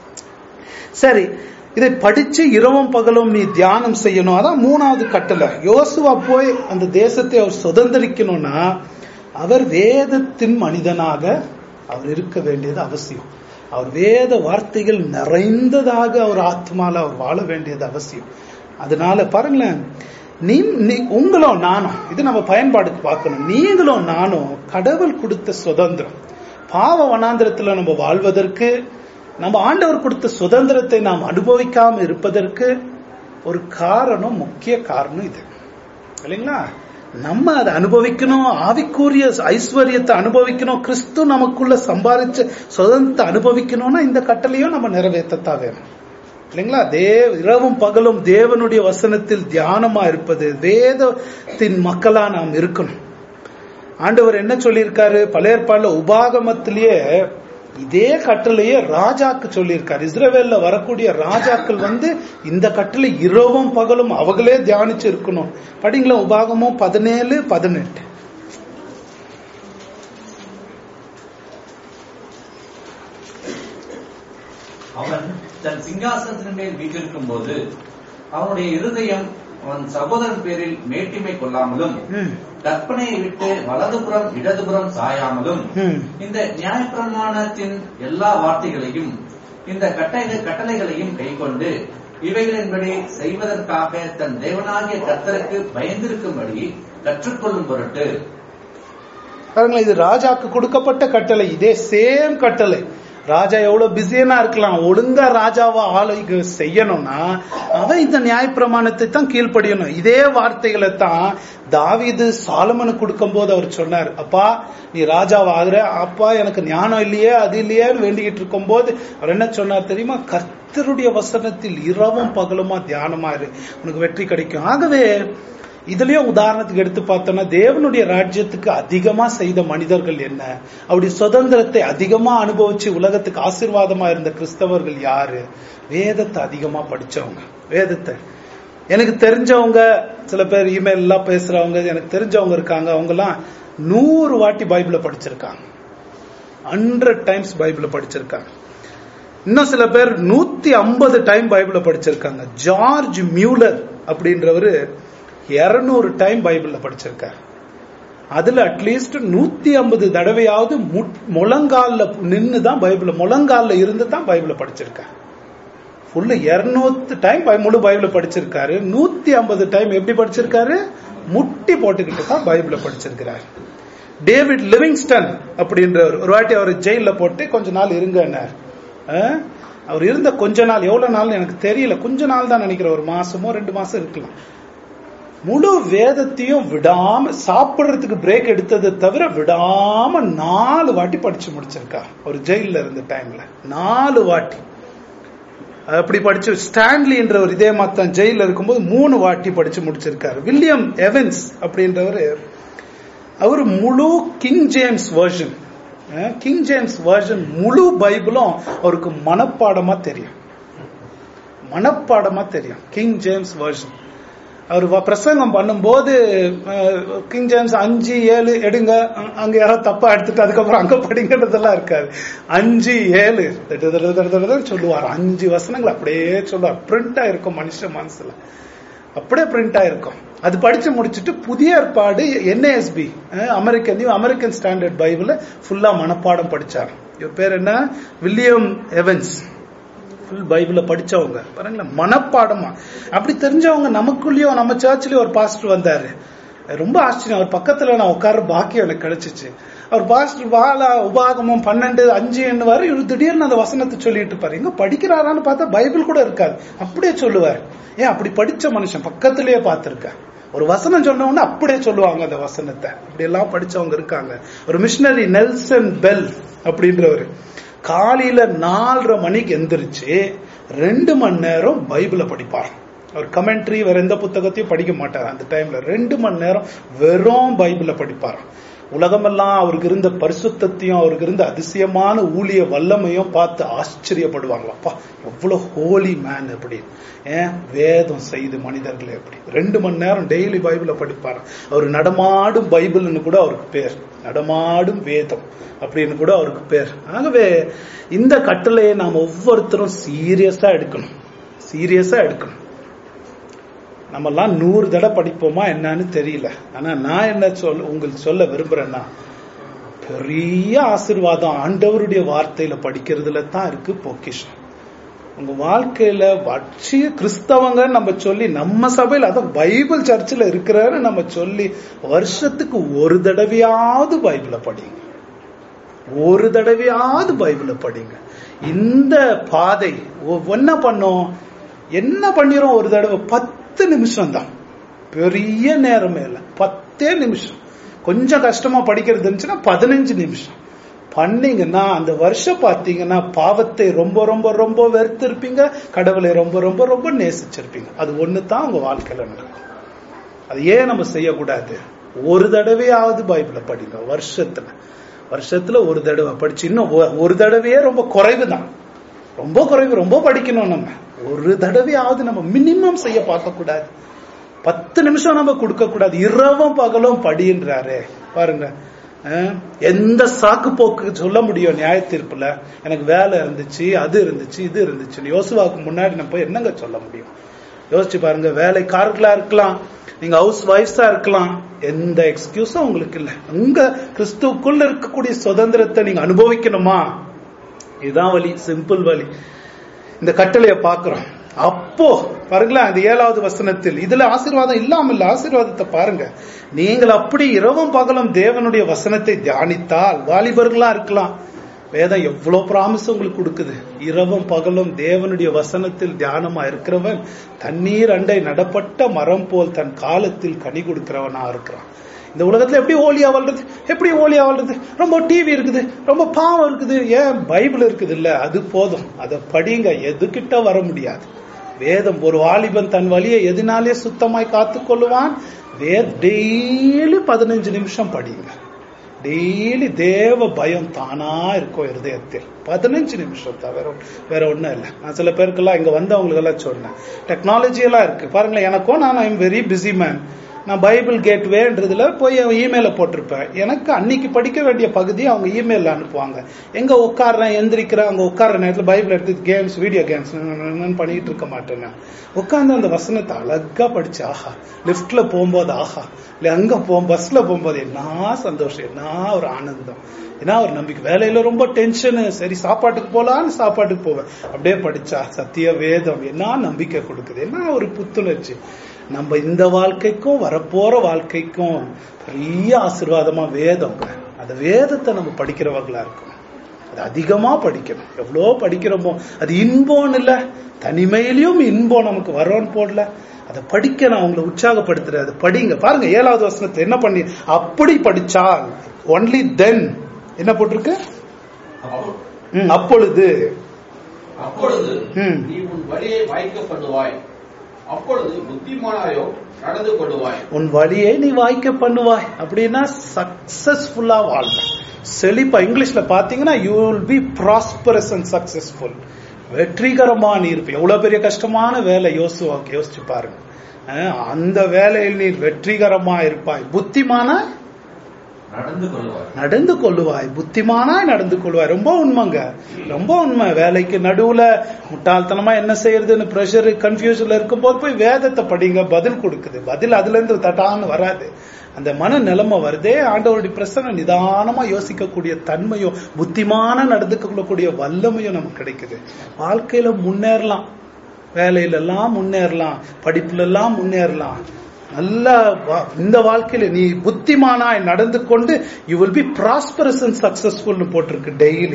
சரி இதை படிச்சு இரவும் பகலும் நீ தியானம் செய்யணும் அதான் மூணாவது கட்டளை யோசுவா போய் அந்த தேசத்தை அவர் சுதந்திரிக்கணும்னா அவர் வேதத்தின் மனிதனாக அவர் இருக்க வேண்டியது அவசியம் அவர் வேத வார்த்தைகள் நிறைந்ததாக அவர் ஆத்மால அவர் வாழ வேண்டியது அவசியம் அதனால பாருங்களேன் நீ நீ- உங்களும் நானும் இது நம்ம பயன்பாடுக்கு பார்க்கணும் நீங்களும் நானும் கடவுள் கொடுத்த சுதந்திரம் பாவ வனாந்திரத்துல நம்ம வாழ்வதற்கு நம்ம ஆண்டவர் கொடுத்த சுதந்திரத்தை நாம் அனுபவிக்காம இருப்பதற்கு ஒரு காரணம் முக்கிய காரணம் இது இல்லைங்களா நம்ம அதை அனுபவிக்கணும் ஆவிக்குரிய ஐஸ்வர்யத்தை அனுபவிக்கணும் கிறிஸ்து நமக்குள்ள சம்பாதிச்ச சுதந்திரத்தை அனுபவிக்கணும்னா இந்த கட்டளையும் நம்ம நிறைவேற்றத்தான் வேணும் இல்லைங்களா தே இரவும் பகலும் தேவனுடைய வசனத்தில் தியானமா இருப்பது வேதத்தின் மக்களா நாம் இருக்கணும் ஆண்டவர் என்ன சொல்லியிருக்காரு பழைய ஏற்பாடுல உபாகமத்திலேயே இதே கட்டளையே ராஜாக்கு சொல்லியிருக்காரு இஸ்ரவேல்ல வரக்கூடிய ராஜாக்கள் வந்து இந்த கட்டளை இரவும் பகலும் அவங்களே தியானிச்சு இருக்கணும் படிங்களா உபாகமும் பதினேழு பதினெட்டு அவன் தன் சிங்காசனத்தின் மேல் வீற்றிருக்கும் போது அவனுடைய இருதயம் அவன் சகோதரன் பேரில் மேட்டிமை கொள்ளாமலும் ம், கற்பனையை விட்டு வலதுபுறம் இடதுபுறம் சாயாமலும் ம். இந்த நியாயப்பிரமாணத்தின் எல்லா வார்த்தைகளையும் இந்த கட்டளை கட்டளைகளையும் கைக்கொண்டு இவைகளின்படி செய்வதற்காக தன் தேவனாகிய கர்த்தருக்கு பயந்திருக்கும்படி கற்றுக்கொள்ளும் பொருட்டு பாருங்களேன் இது ராஜாக்கு கொடுக்கப்பட்ட கட்டளை இதே சேம் கட்டளை ராஜா எவ்வளவு பிஸியனா இருக்கலாம் ஒழுங்கா ராஜாவா ஆளுக்கு செய்யணும்னா அவன் இந்த நியாயப்பிரமாணத்தை தான் கீழ்ப்படியணும் இதே வார்த்தைகளை தான் தாவீது சாலமனுக்கு கொடுக்கும் போது அவர் சொன்னார் அப்பா நீ ராஜாவா ஆகுற அப்பா எனக்கு ஞானம் இல்லையே அது இல்லையேன்னு வேண்டிக்கிட்டு இருக்கும் போது அவர் என்ன சொன்னார் தெரியுமா கர்த்தருடைய வசனத்தில் இரவும் பகலுமா தியானமா இரு உனக்கு வெற்றி கிடைக்கும் ஆகவே இதுலயும் உதாரணத்துக்கு எடுத்து பார்த்தோம்னா தேவனுடைய ராஜ்யத்துக்கு அதிகமா செய்த மனிதர்கள் என்ன அவருடைய சுதந்திரத்தை அதிகமா அனுபவிச்சு உலகத்துக்கு ஆசீர்வாதமா இருந்த கிறிஸ்தவர்கள் யாரு வேதத்தை அதிகமா படிச்சவங்க வேதத்தை எனக்கு தெரிஞ்சவங்க சில பேர் இமெயில் எல்லாம் பேசுறவங்க எனக்கு தெரிஞ்சவங்க இருக்காங்க அவங்க எல்லாம் நூறு வாட்டி பைபிளை படிச்சிருக்காங்க ஹண்ட்ரட் டைம்ஸ் பைபிளை படிச்சிருக்காங்க இன்னும் சில பேர் நூத்தி ஐம்பது டைம் பைபிளை படிச்சிருக்காங்க ஜார்ஜ் மியூலர் அப்படின்றவரு இருநூறு டைம் பைபிள்ல படிச்சிருக்காரு அதுல அட்லீஸ்ட் நூத்தி ஐம்பது தடவையாவது முட்- முழங்கால்ல நின்னு தான் பைபிள் முழங்கால்ல இருந்து தான் பைபிளை படிச்சிருக்காரு ஃபுல்லு இருநூத்து டைம் முழு பைபிளை படிச்சிருக்காரு நூத்தி ஐம்பது டைம் எப்படி படிச்சிருக்காரு முட்டி போட்டுக்கிட்டு தான் பைபிளை படிச்சிருக்கிறாரு டேவிட் லிவிங்ஸ்டன் அப்படின்றவர் ஒரு வாட்டி அவர் ஜெயில போட்டு கொஞ்ச நாள் இருங்கன்னார் அஹ், அவர் இருந்த கொஞ்ச நாள் எவ்வளவு நாள் எனக்கு தெரியல கொஞ்ச நாள் தான் நினைக்கிறேன் ஒரு மாசமோ ரெண்டு மாசம் இருக்கலாம் முழு வேதத்தையும் விடாம சாப்பிடுறதுக்கு பிரேக் எடுத்ததை தவிர விடாம நாலு வாட்டி படிச்சு முடிச்சிருக்கா ஒரு ஜெயில இருந்த டைம்ல நாலு வாட்டி அப்படி படிச்சு ஸ்டான்லி என்றவர் இதே மாதிரி ஜெயில இருக்கும்போது மூணு வாட்டி படிச்சு முடிச்சிருக்காரு வில்லியம் எவன்ஸ் அப்படின்றவர் அவர் முழு King James version King James version முழு பைபிளும் அவருக்கு மனப்பாடமா தெரியும் மனப்பாடமா தெரியும் கிங் ஜேம்ஸ் வெர்ஷன் அவர் வ- பிரசங்கம் பண்ணும்போது அஹ், கிங் ஜேம்ஸ் அஞ்சு ஏழு எடுங்க அ- அங்க யாராவது தப்பா எடுத்துட்டு அதுக்கப்புறம் அங்க படிங்கிறதெல்லாம் இருக்காது அஞ்சு ஏழு தட்டு தட்டு தட்டு தட்டு தட்டு சொல்லுவார் அஞ்சு வசனங்கள் அப்படியே சொல்லுவார் பிரிண்டா இருக்கும் மனுஷ மனசுல அப்படியே பிரிண்ட் ஆயிருக்கும் அது படிச்சு முடிச்சுட்டு புதிய ஏற்பாடு NASB American New American Standard பைபிள ஃபுல்லா மனப்பாடம் படிச்சார் இவர் பேர் என்ன வில்லியம் எவன்ஸ் ஃபுல் பைபிள படிச்சவங்க பாருங்களேன் மனப்பாடமா அப்படி தெரிஞ்சவங்க நமக்குள்ளேயும் நம்ம சர்ச்லயும் ஒரு பாஸ்டர் வந்தாரு ரொம்ப ஆச்சரியம் அவர் பக்கத்துல நான் உட்கார பாக்கியம் எனக்கு கிடைச்சிச்சு அவர் பாஸ்டர் வாழா உபாகமம் பன்னெண்டு அஞ்சு எண்ணு வரை இவர் திடீர்னு அந்த வசனத்தை சொல்லிட்டு இருப்பாரு எங்க படிக்கிறாரான்னு பார்த்தா பைபிள் கூட இருக்காது அப்படியே சொல்லுவார் ஏன் அப்படி படிச்ச மனுஷன் பக்கத்திலேயே பார்த்திருக்கேன் ஒரு வசனம் சொன்ன உடனே அப்படியே சொல்லுவாங்க அந்த வசனத்தை அப்படி எல்லாம் படிச்சவங்க இருக்காங்க ஒரு மிஷினரி நெல்சன் பெல் அப்படின்றவர் காலையில நாலரை மணிக்கு எந்திரிச்சு ரெண்டு மணி நேரம் பைபிளை படிப்பார் அவர் கமெண்ட்ரி வேற எந்த புத்தகத்தையும் படிக்க மாட்டார் அந்த டைம்ல ரெண்டு மணி நேரம் வெறும் பைபிளை படிப்பார் உலகமெல்லாம் அவருக்கு இருந்த பரிசுத்தத்தையும் அவருக்கு இருந்த அதிசயமான ஊழிய வல்லமையும் பார்த்து ஆச்சரியப்படுவாங்க அப்பா எவ்வளவு ஹோலி மேன் அப்படி ஏன் வேதம் செய்து மனிதர்களே அப்படி ரெண்டு மணி நேரம் டெய்லி பைபிளை படிப்பார் அவர் நடமாடும் பைபிள்னு கூட அவருக்கு பேர் நடமாடும் வேதம் அப்படின்னு கூட அவருக்கு பேர் ஆகவே இந்த கட்டளையை நாம் ஒவ்வொருத்தரும் சீரியஸா எடுக்கணும் சீரியஸா எடுக்கணும் நம்மெல்லாம் நூறு தடவை படிப்போமா என்னன்னு தெரியல ஆனா நான் என்ன சொல்ல உங்களுக்கு சொல்ல விரும்புறேன்னா பெரிய ஆசீர்வாதம் ஆண்டவருடைய வார்த்தையில படிக்கிறதுல தான் இருக்கு பொக்கிஷம் உங்க வாழ்க்கையில வச்சு கிறிஸ்தவங்க நம்ம சொல்லி நம்ம சபையில அதான் பைபிள் சர்ச்சில் இருக்கிறாரு நம்ம சொல்லி வருஷத்துக்கு ஒரு தடவையாவது பைபிளை படிங்க ஒரு தடவையாவது பைபிளை படிங்க இந்த பாதை ஒ- என்ன பண்ணோம் என்ன பண்ணிரும் ஒரு தடவை பத்து நிமிஷம் தான் பெரிய நேரமே இல்லை பத்தே நிமிஷம் கொஞ்சம் கஷ்டமா படிக்கிறது இருந்துச்சுன்னா பதினஞ்சு நிமிஷம் பண்ணீங்கன்னா அந்த வருஷம் பார்த்தீங்கன்னா பாவத்தை ரொம்ப ரொம்ப ரொம்ப வெறுத்திருப்பீங்க கடவுளை ரொம்ப ரொம்ப ரொம்ப நேசிச்சிருப்பீங்க அது ஒண்ணு தான் உங்க வாழ்க்கையில நடக்கும் அது ஏன் நம்ம செய்யக்கூடாது ஒரு தடவையாவது பைபிளை படிங்க வருஷத்துல வருஷத்துல ஒரு தடவை படிச்சு இன்னும் ஒ- ஒரு தடவையே ரொம்ப குறைவு தான் ரொம்ப குறைவு ரொம்ப படிக்கணும் நம்ம ஒரு தடவையாவது நம்ம மினிமம் செய்ய பார்க்க கூடாது பத்து நிமிஷம் நம்ம கொடுக்க கூடாது இரவும் பகலும் படின்றாரு பாருங்க அஹ், எந்த சாக்கு போக்கு சொல்ல முடியும் நியாய தீர்ப்புல எனக்கு வேலை இருந்துச்சு அது இருந்துச்சு இது இருந்துச்சு யோசுவாக்கு முன்னாடி நம்ம போய் என்னங்க சொல்ல முடியும் யோசிச்சு பாருங்க வேலைக்காரர்களா இருக்கலாம் நீங்க ஹவுஸ் ஒய்ஃப்ஸா இருக்கலாம் எந்த எக்ஸ்கியூஸும் உங்களுக்கு இல்ல உங்க கிறிஸ்துவுக்குள்ள இருக்கக்கூடிய சுதந்திரத்தை நீங்க அனுபவிக்கணுமா இதுதான் வழி சிம்பிள் வழி இந்த கட்டளைய பாக்குறோம் அப்போ பாருங்களேன் அந்த ஏழாவது வசனத்தில் இதுல ஆசீர்வாதம் இல்லாம இல்ல ஆசீர்வாதத்தை பாருங்க நீங்கள் அப்படி இரவும் பகலும் தேவனுடைய வசனத்தை தியானித்தால் வாலிபர்களா இருக்கலாம் வேதம் எவ்வளவு ப்ராமிஸ் உங்களுக்கு கொடுக்குது இரவும் பகலும் தேவனுடைய வசனத்தில் தியானமா இருக்கிறவன் தண்ணீர் அண்டை நடப்பட்ட மரம் போல் தன் காலத்தில் கனி கொடுக்கிறவனா இருக்கிறான் இந்த உலகத்துல எப்படி ஓலியா வாழ்றது எப்படி ஓலியா வாழ்றது ரொம்ப டிவி இருக்குது ரொம்ப பாவம் இருக்குது ஏன் பைபிள் இருக்குது இல்ல அது போதும் அதை படிங்க எதுகிட்ட வர முடியாது வேதம் ஒரு வாலிபன் தன் வழியை எதினாலே சுத்தமாய் காத்துக்கொள்ளுவான் வே டெய்லி பதினஞ்சு நிமிஷம் படிங்க டெய்லி தேவ பயம் தானா இருக்கும் இருதயத்தில் பதினஞ்சு நிமிஷம் தான் வேற ஒண்ணு- வேற ஒண்ணும் இல்லை நான் சில பேருக்கெல்லாம் இங்க வந்தவங்களுக்கு எல்லாம் சொன்னேன் டெக்னாலஜி எல்லாம் இருக்கு பாருங்களேன் எனக்கும் நான் ஐம் வெரி பிஸி மேன் நான் பைபிள் கேட்வேன்றதுல போய் இமெயில போட்டிருப்பேன் எனக்கு அன்னைக்கு படிக்க வேண்டிய பகுதி அவங்க இமெயில அனுப்புவாங்க எங்க உட்கார்றேன் எந்திரிக்கிறேன் அங்க உட்கார்ற நேரத்துல பைபிள் எடுத்து கேம்ஸ் வீடியோ கேம்ஸ் பண்ணிட்டு இருக்க மாட்டேன் நான். உட்கார்ந்து அந்த வசனத்தை அழகா படிச்சு ஆஹா லிப்ட்ல போகும்போது ஆஹா இல்ல அங்க போ பஸ்ல போகும்போது என்ன சந்தோஷம் என்ன ஒரு ஆனந்தம் ஏன்னா ஒரு நம்பிக்கை வேலையில ரொம்ப டென்ஷனு சரி சாப்பாட்டுக்கு போலான்னு சாப்பாட்டுக்கு போவேன் அப்படியே படிச்சா சத்திய வேதம் என்ன நம்பிக்கை கொடுக்குது என்ன ஒரு புத்துணர்ச்சி நம்ம இந்த வாழ்க்கைக்கும் வரப்போற வாழ்க்கைக்கும் பெரிய ஆசீர்வாதமா வேதம் அந்த வேதத்தை நம்ம படிக்கிறவங்களா இருக்கணும் அது அதிகமா படிக்கணும் எவ்வளோ படிக்கிறோமோ அது இன்பம் இல்ல தனிமையிலயும் இன்பம் நமக்கு வரோன்னு போடல அதை படிக்க நான் உங்களை உற்சாகப்படுத்துறேன் அதை படிங்க பாருங்க ஏழாவது வசனத்தை என்ன பண்ணி அப்படி படிச்சால் ஒன்லி தென் என்ன போட்டிருக்கு அப்போ- ம், அப்பொழுது அப்பொழுது ம். நீ உன் வழியை வாய்க்க பண்ணுவாய் அப்பொழுது புத்திமானாயோ நடந்து கொள்ளுவாய் உன் வழியை நீ வாய்க்க பண்ணுவாய் அப்படின்னா சக்சஸ்ஃபுல்லா வாழ்வ செழிப்பா இங்கிலீஷ்ல பாத்தீங்கன்னா you will be prosperous and successful வெற்றிகரமா நீ இருப்ப எவ்வளவு பெரிய கஷ்டமான வேலை யோசுவாக்கு யோசிச்சு பாருங்க அஹ், அந்த வேலையில் நீ வெற்றிகரமா இருப்பாய் புத்திமானா நடந்து கொள்வார் நடந்து கொள்ளுவாய் புத்திமானாய் நடந்து கொள்வாய் ரொம்ப உண்மைங்க ரொம்ப உண்மை வேலைக்கு நடுவுல முட்டாள்தனமா என்ன செய்யறதுன்னு ப்ரெஷர் கன்ஃபியூஷன்ல இருக்கும்போது போய் வேதத்தை படிங்க பதில் கொடுக்குது பதில் அதுல இருந்து தட்டான்னு வராது அந்த மன நிலைமை வருதே ஆண்டவருடைய பிரசனை நிதானமா யோசிக்கக்கூடிய தன்மையும் புத்திமான நடந்து கொள்ளக்கூடிய வல்லமையும் நமக்கு கிடைக்குது வாழ்க்கையில முன்னேறலாம் வேலையில எல்லாம் முன்னேறலாம் படிப்புல எல்லாம் முன்னேறலாம் நல்ல வா- இந்த வாழ்க்கையில நீ புத்திமானாய் நடந்து கொண்டு you will be prosperous and சக்சஸ்ஃபுல்னு போட்டிருக்கு டெய்லி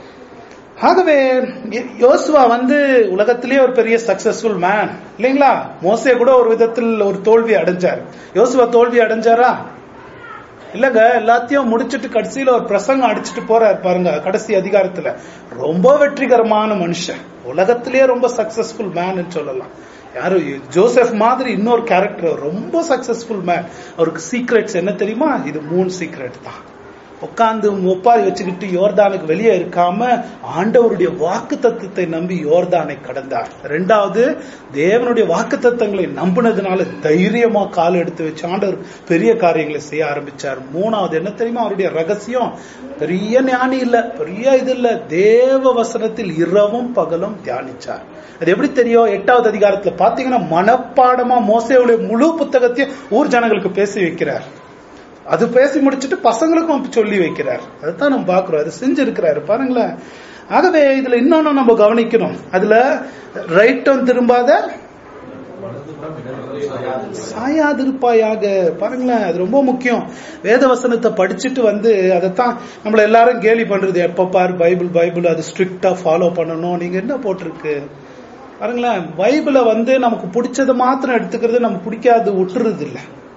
ஆகவே யோ- யோசுவா வந்து உலகத்திலேயே ஒரு பெரிய சக்சஸ்ஃபுல் மேன் இல்லைங்களா மோசே கூட ஒரு விதத்தில் ஒரு தோல்வி அடைஞ்சார் யோசுவா தோல்வி அடைஞ்சாரா இல்லங்க எல்லாத்தையும் முடிச்சிட்டு கடைசியில ஒரு பிரசங்கம் அடிச்சிட்டு போறாரு பாருங்க கடைசி அதிகாரத்துல ரொம்ப வெற்றிகரமான மனுஷன் உலகத்திலேயே ரொம்ப சக்சஸ்ஃபுல் மேன் சொல்லலாம் யாரு ஜோசப் மாதிரி இன்னொரு கேரக்டர் ரொம்ப சக்சஸ்ஃபுல் மேன் அவருக்கு சீக்ரெட்ஸ் என்ன தெரியுமா இது மூணு சீக்ரெட் தான் உட்கார்ந்து ஒப்பாரி வச்சுக்கிட்டு யோர்தானுக்கு வெளியே இருக்காம ஆண்டவருடைய வாக்கு தத்துவத்தை நம்பி யோர்தானை கடந்தார் ரெண்டாவது தேவனுடைய வாக்கு தத்தங்களை நம்பினதுனால தைரியமா கால் எடுத்து வச்சு ஆண்டவர் பெரிய காரியங்களை செய்ய ஆரம்பிச்சார் மூணாவது என்ன தெரியுமா அவருடைய ரகசியம் பெரிய ஞானி இல்ல பெரிய இது இல்ல தேவ வசனத்தில் இரவும் பகலும் தியானிச்சார் அது எப்படி தெரியும் எட்டாவது அதிகாரத்துல பாத்தீங்கன்னா மனப்பாடமா மோசையுடைய முழு புத்தகத்தையும் ஊர் ஜனங்களுக்கு பேசி வைக்கிறார் அது பேசி முடிச்சிட்டு பசங்களுக்கும் சொல்லி வைக்கிறார் அதுதான் நம்ம பாக்குறோம் அது செஞ்சிருக்கிறாரு பாருங்களேன் ஆகவே இதுல இன்னொன்னு நம்ம கவனிக்கணும் அதுல ரைட்டும் திரும்பாத சாயாதிருப்பாயாக பாருங்களேன் அது ரொம்ப முக்கியம் வேத வசனத்தை படிச்சுட்டு வந்து அதைத்தான் நம்மள எல்லாரும் கேலி பண்றது எப்ப பாரு பைபிள் பைபிள் அது ஸ்ட்ரிக்டா ஃபாலோ பண்ணணும் நீங்க என்ன போட்டிருக்கு பாருங்களேன் பைபிளை வந்து நமக்கு பிடிச்சதை மாத்திரம் எடுத்துக்கிறது நமக்கு பிடிக்காது விட்டுறது இல்ல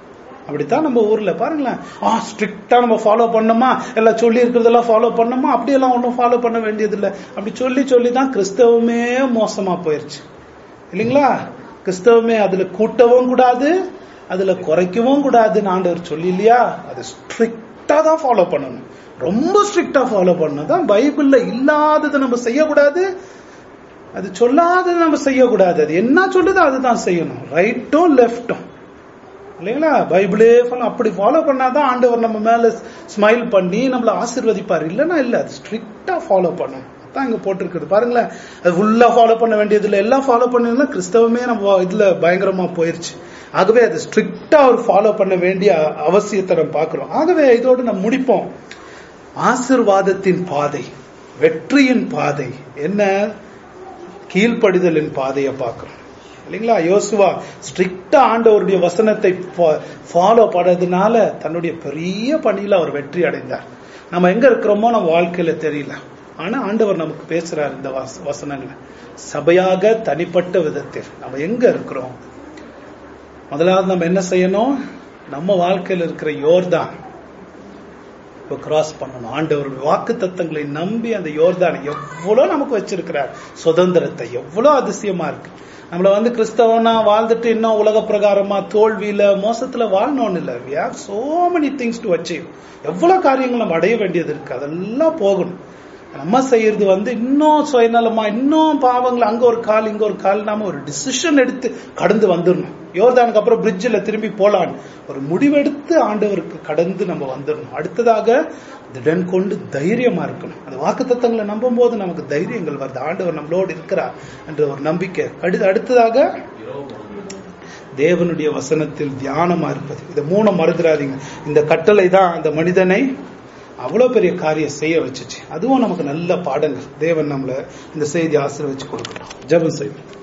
அப்படித்தான் நம்ம ஊர்ல பாருங்களேன் ஆ ஸ்ட்ரிக்டா நம்ம ஃபாலோ பண்ணோமா எல்லாம் சொல்லி இருக்கிறதெல்லாம் ஃபாலோ பண்ணோமா அப்படியெல்லாம் ஒன்றும் ஃபாலோ பண்ண வேண்டியதில்லை அப்படி சொல்லி சொல்லி தான் கிறிஸ்தவமே மோசமா போயிருச்சு இல்லைங்களா கிறிஸ்தவமே அதுல கூட்டவும் கூடாது அதுல குறைக்கவும் கூடாதுன்னு ஆண்டவர் சொல்லி இல்லையா அது ஸ்ட்ரிக்டா தான் ஃபாலோ பண்ணணும் ரொம்ப ஸ்ட்ரிக்டா ஃபாலோ பண்ணணும் தான் பைபிள்ல இல்லாததை நம்ம செய்யக்கூடாது அது சொல்லாததை நம்ம செய்யக்கூடாது அது என்ன சொல்லுதோ அதுதான் செய்யணும் ரைட்டும் லெஃப்டும் இல்லைங்களா பைபிளே follow- அப்படி ஃபாலோ பண்ணாதான் ஆண்டவர் நம்ம மேல ஸ்மைல் பண்ணி நம்மள ஆசீர்வதிப்பார் இல்லைன்னா இல்ல அது ஸ்ட்ரிக்டா ஃபாலோ பண்ணணும் தான் இங்க போட்டிருக்குது பாருங்களேன் அது ஃபுல்லா ஃபாலோ பண்ண வேண்டியது இல்லை எல்லாம் ஃபாலோ பண்ணா கிறிஸ்தவமே நம்ம இதுல பயங்கரமா போயிருச்சு ஆகவே அது ஸ்ட்ரிக்டா ஒரு ஃபாலோ பண்ண வேண்டிய அவசியத்தை நம்ம பார்க்கிறோம் ஆகவே இதோடு நம்ம முடிப்போம் ஆசிர்வாதத்தின் பாதை வெற்றியின் பாதை என்ன கீழ்ப்படிதலின் பாதையை பார்க்கிறோம் இல்லைங்களா யோசுவா ஸ்ட்ரிக்டா ஆண்டவருடைய வசனத்தை ஃபாலோ பண்ணதுனால தன்னுடைய பெரிய பணியில அவர் வெற்றி அடைந்தார் நம்ம எங்க இருக்கிறோமோ நம்ம வாழ்க்கையில தெரியல ஆனா ஆண்டவர் நமக்கு பேசுறார் இந்த வச- வசனங்களை சபையாக தனிப்பட்ட விதத்தில் நம்ம எங்க இருக்கிறோம் முதலாவது நம்ம என்ன செய்யணும் நம்ம வாழ்க்கையில இருக்கிற யோர்தான் இப்போ கிராஸ் பண்ணணும் ஆண்டவருடைய வாக்கு தத்தங்களை நம்பி அந்த யோர்தானை எவ்வளவு நமக்கு வச்சிருக்கிறார் சுதந்திரத்தை எவ்வளவு அதிசயமா இருக்கு நம்மள வந்து கிறிஸ்தவனா வாழ்ந்துட்டு இன்னும் உலக பிரகாரமா தோல்வியில மோசத்துல வாழணும்னு இல்ல we have so many things to achieve எவ்வளவு காரியங்கள் நம்ம அடைய வேண்டியது இருக்கு அதெல்லாம் போகணும் நம்ம செய்யறது வந்து இன்னும் சுயநலமா இன்னும் பாவங்கள் அங்க ஒரு கால் இங்க ஒரு கால் நாம ஒரு டிசிஷன் எடுத்து கடந்து வந்துடணும் யோர்தானுக்கு அப்புறம் பிரிட்ஜில் திரும்பி போலான்னு ஒரு முடிவெடுத்து ஆண்டவருக்கு கடந்து நம்ம வந்துடணும் அடுத்ததாக திடன் கொண்டு தைரியமா இருக்கணும் அந்த வாக்கு தத்தங்களை நம்பும் போது நமக்கு தைரியங்கள் வருது ஆண்டவர் நம்மளோடு இருக்கிறார் என்ற ஒரு நம்பிக்கை அடுத்து அடுத்ததாக தேவனுடைய வசனத்தில் தியானமா இருப்பது இதை மூணு மறந்துடாதீங்க இந்த கட்டளை தான் அந்த மனிதனை அவ்வளவு பெரிய காரியம் செய்ய வச்சுச்சு அதுவும் நமக்கு நல்ல பாடங்கள் தேவன் நம்மள இந்த செய்தி ஆசீர்வச்சு கொடுக்கட்டும் ஜெபம் செய்வோம்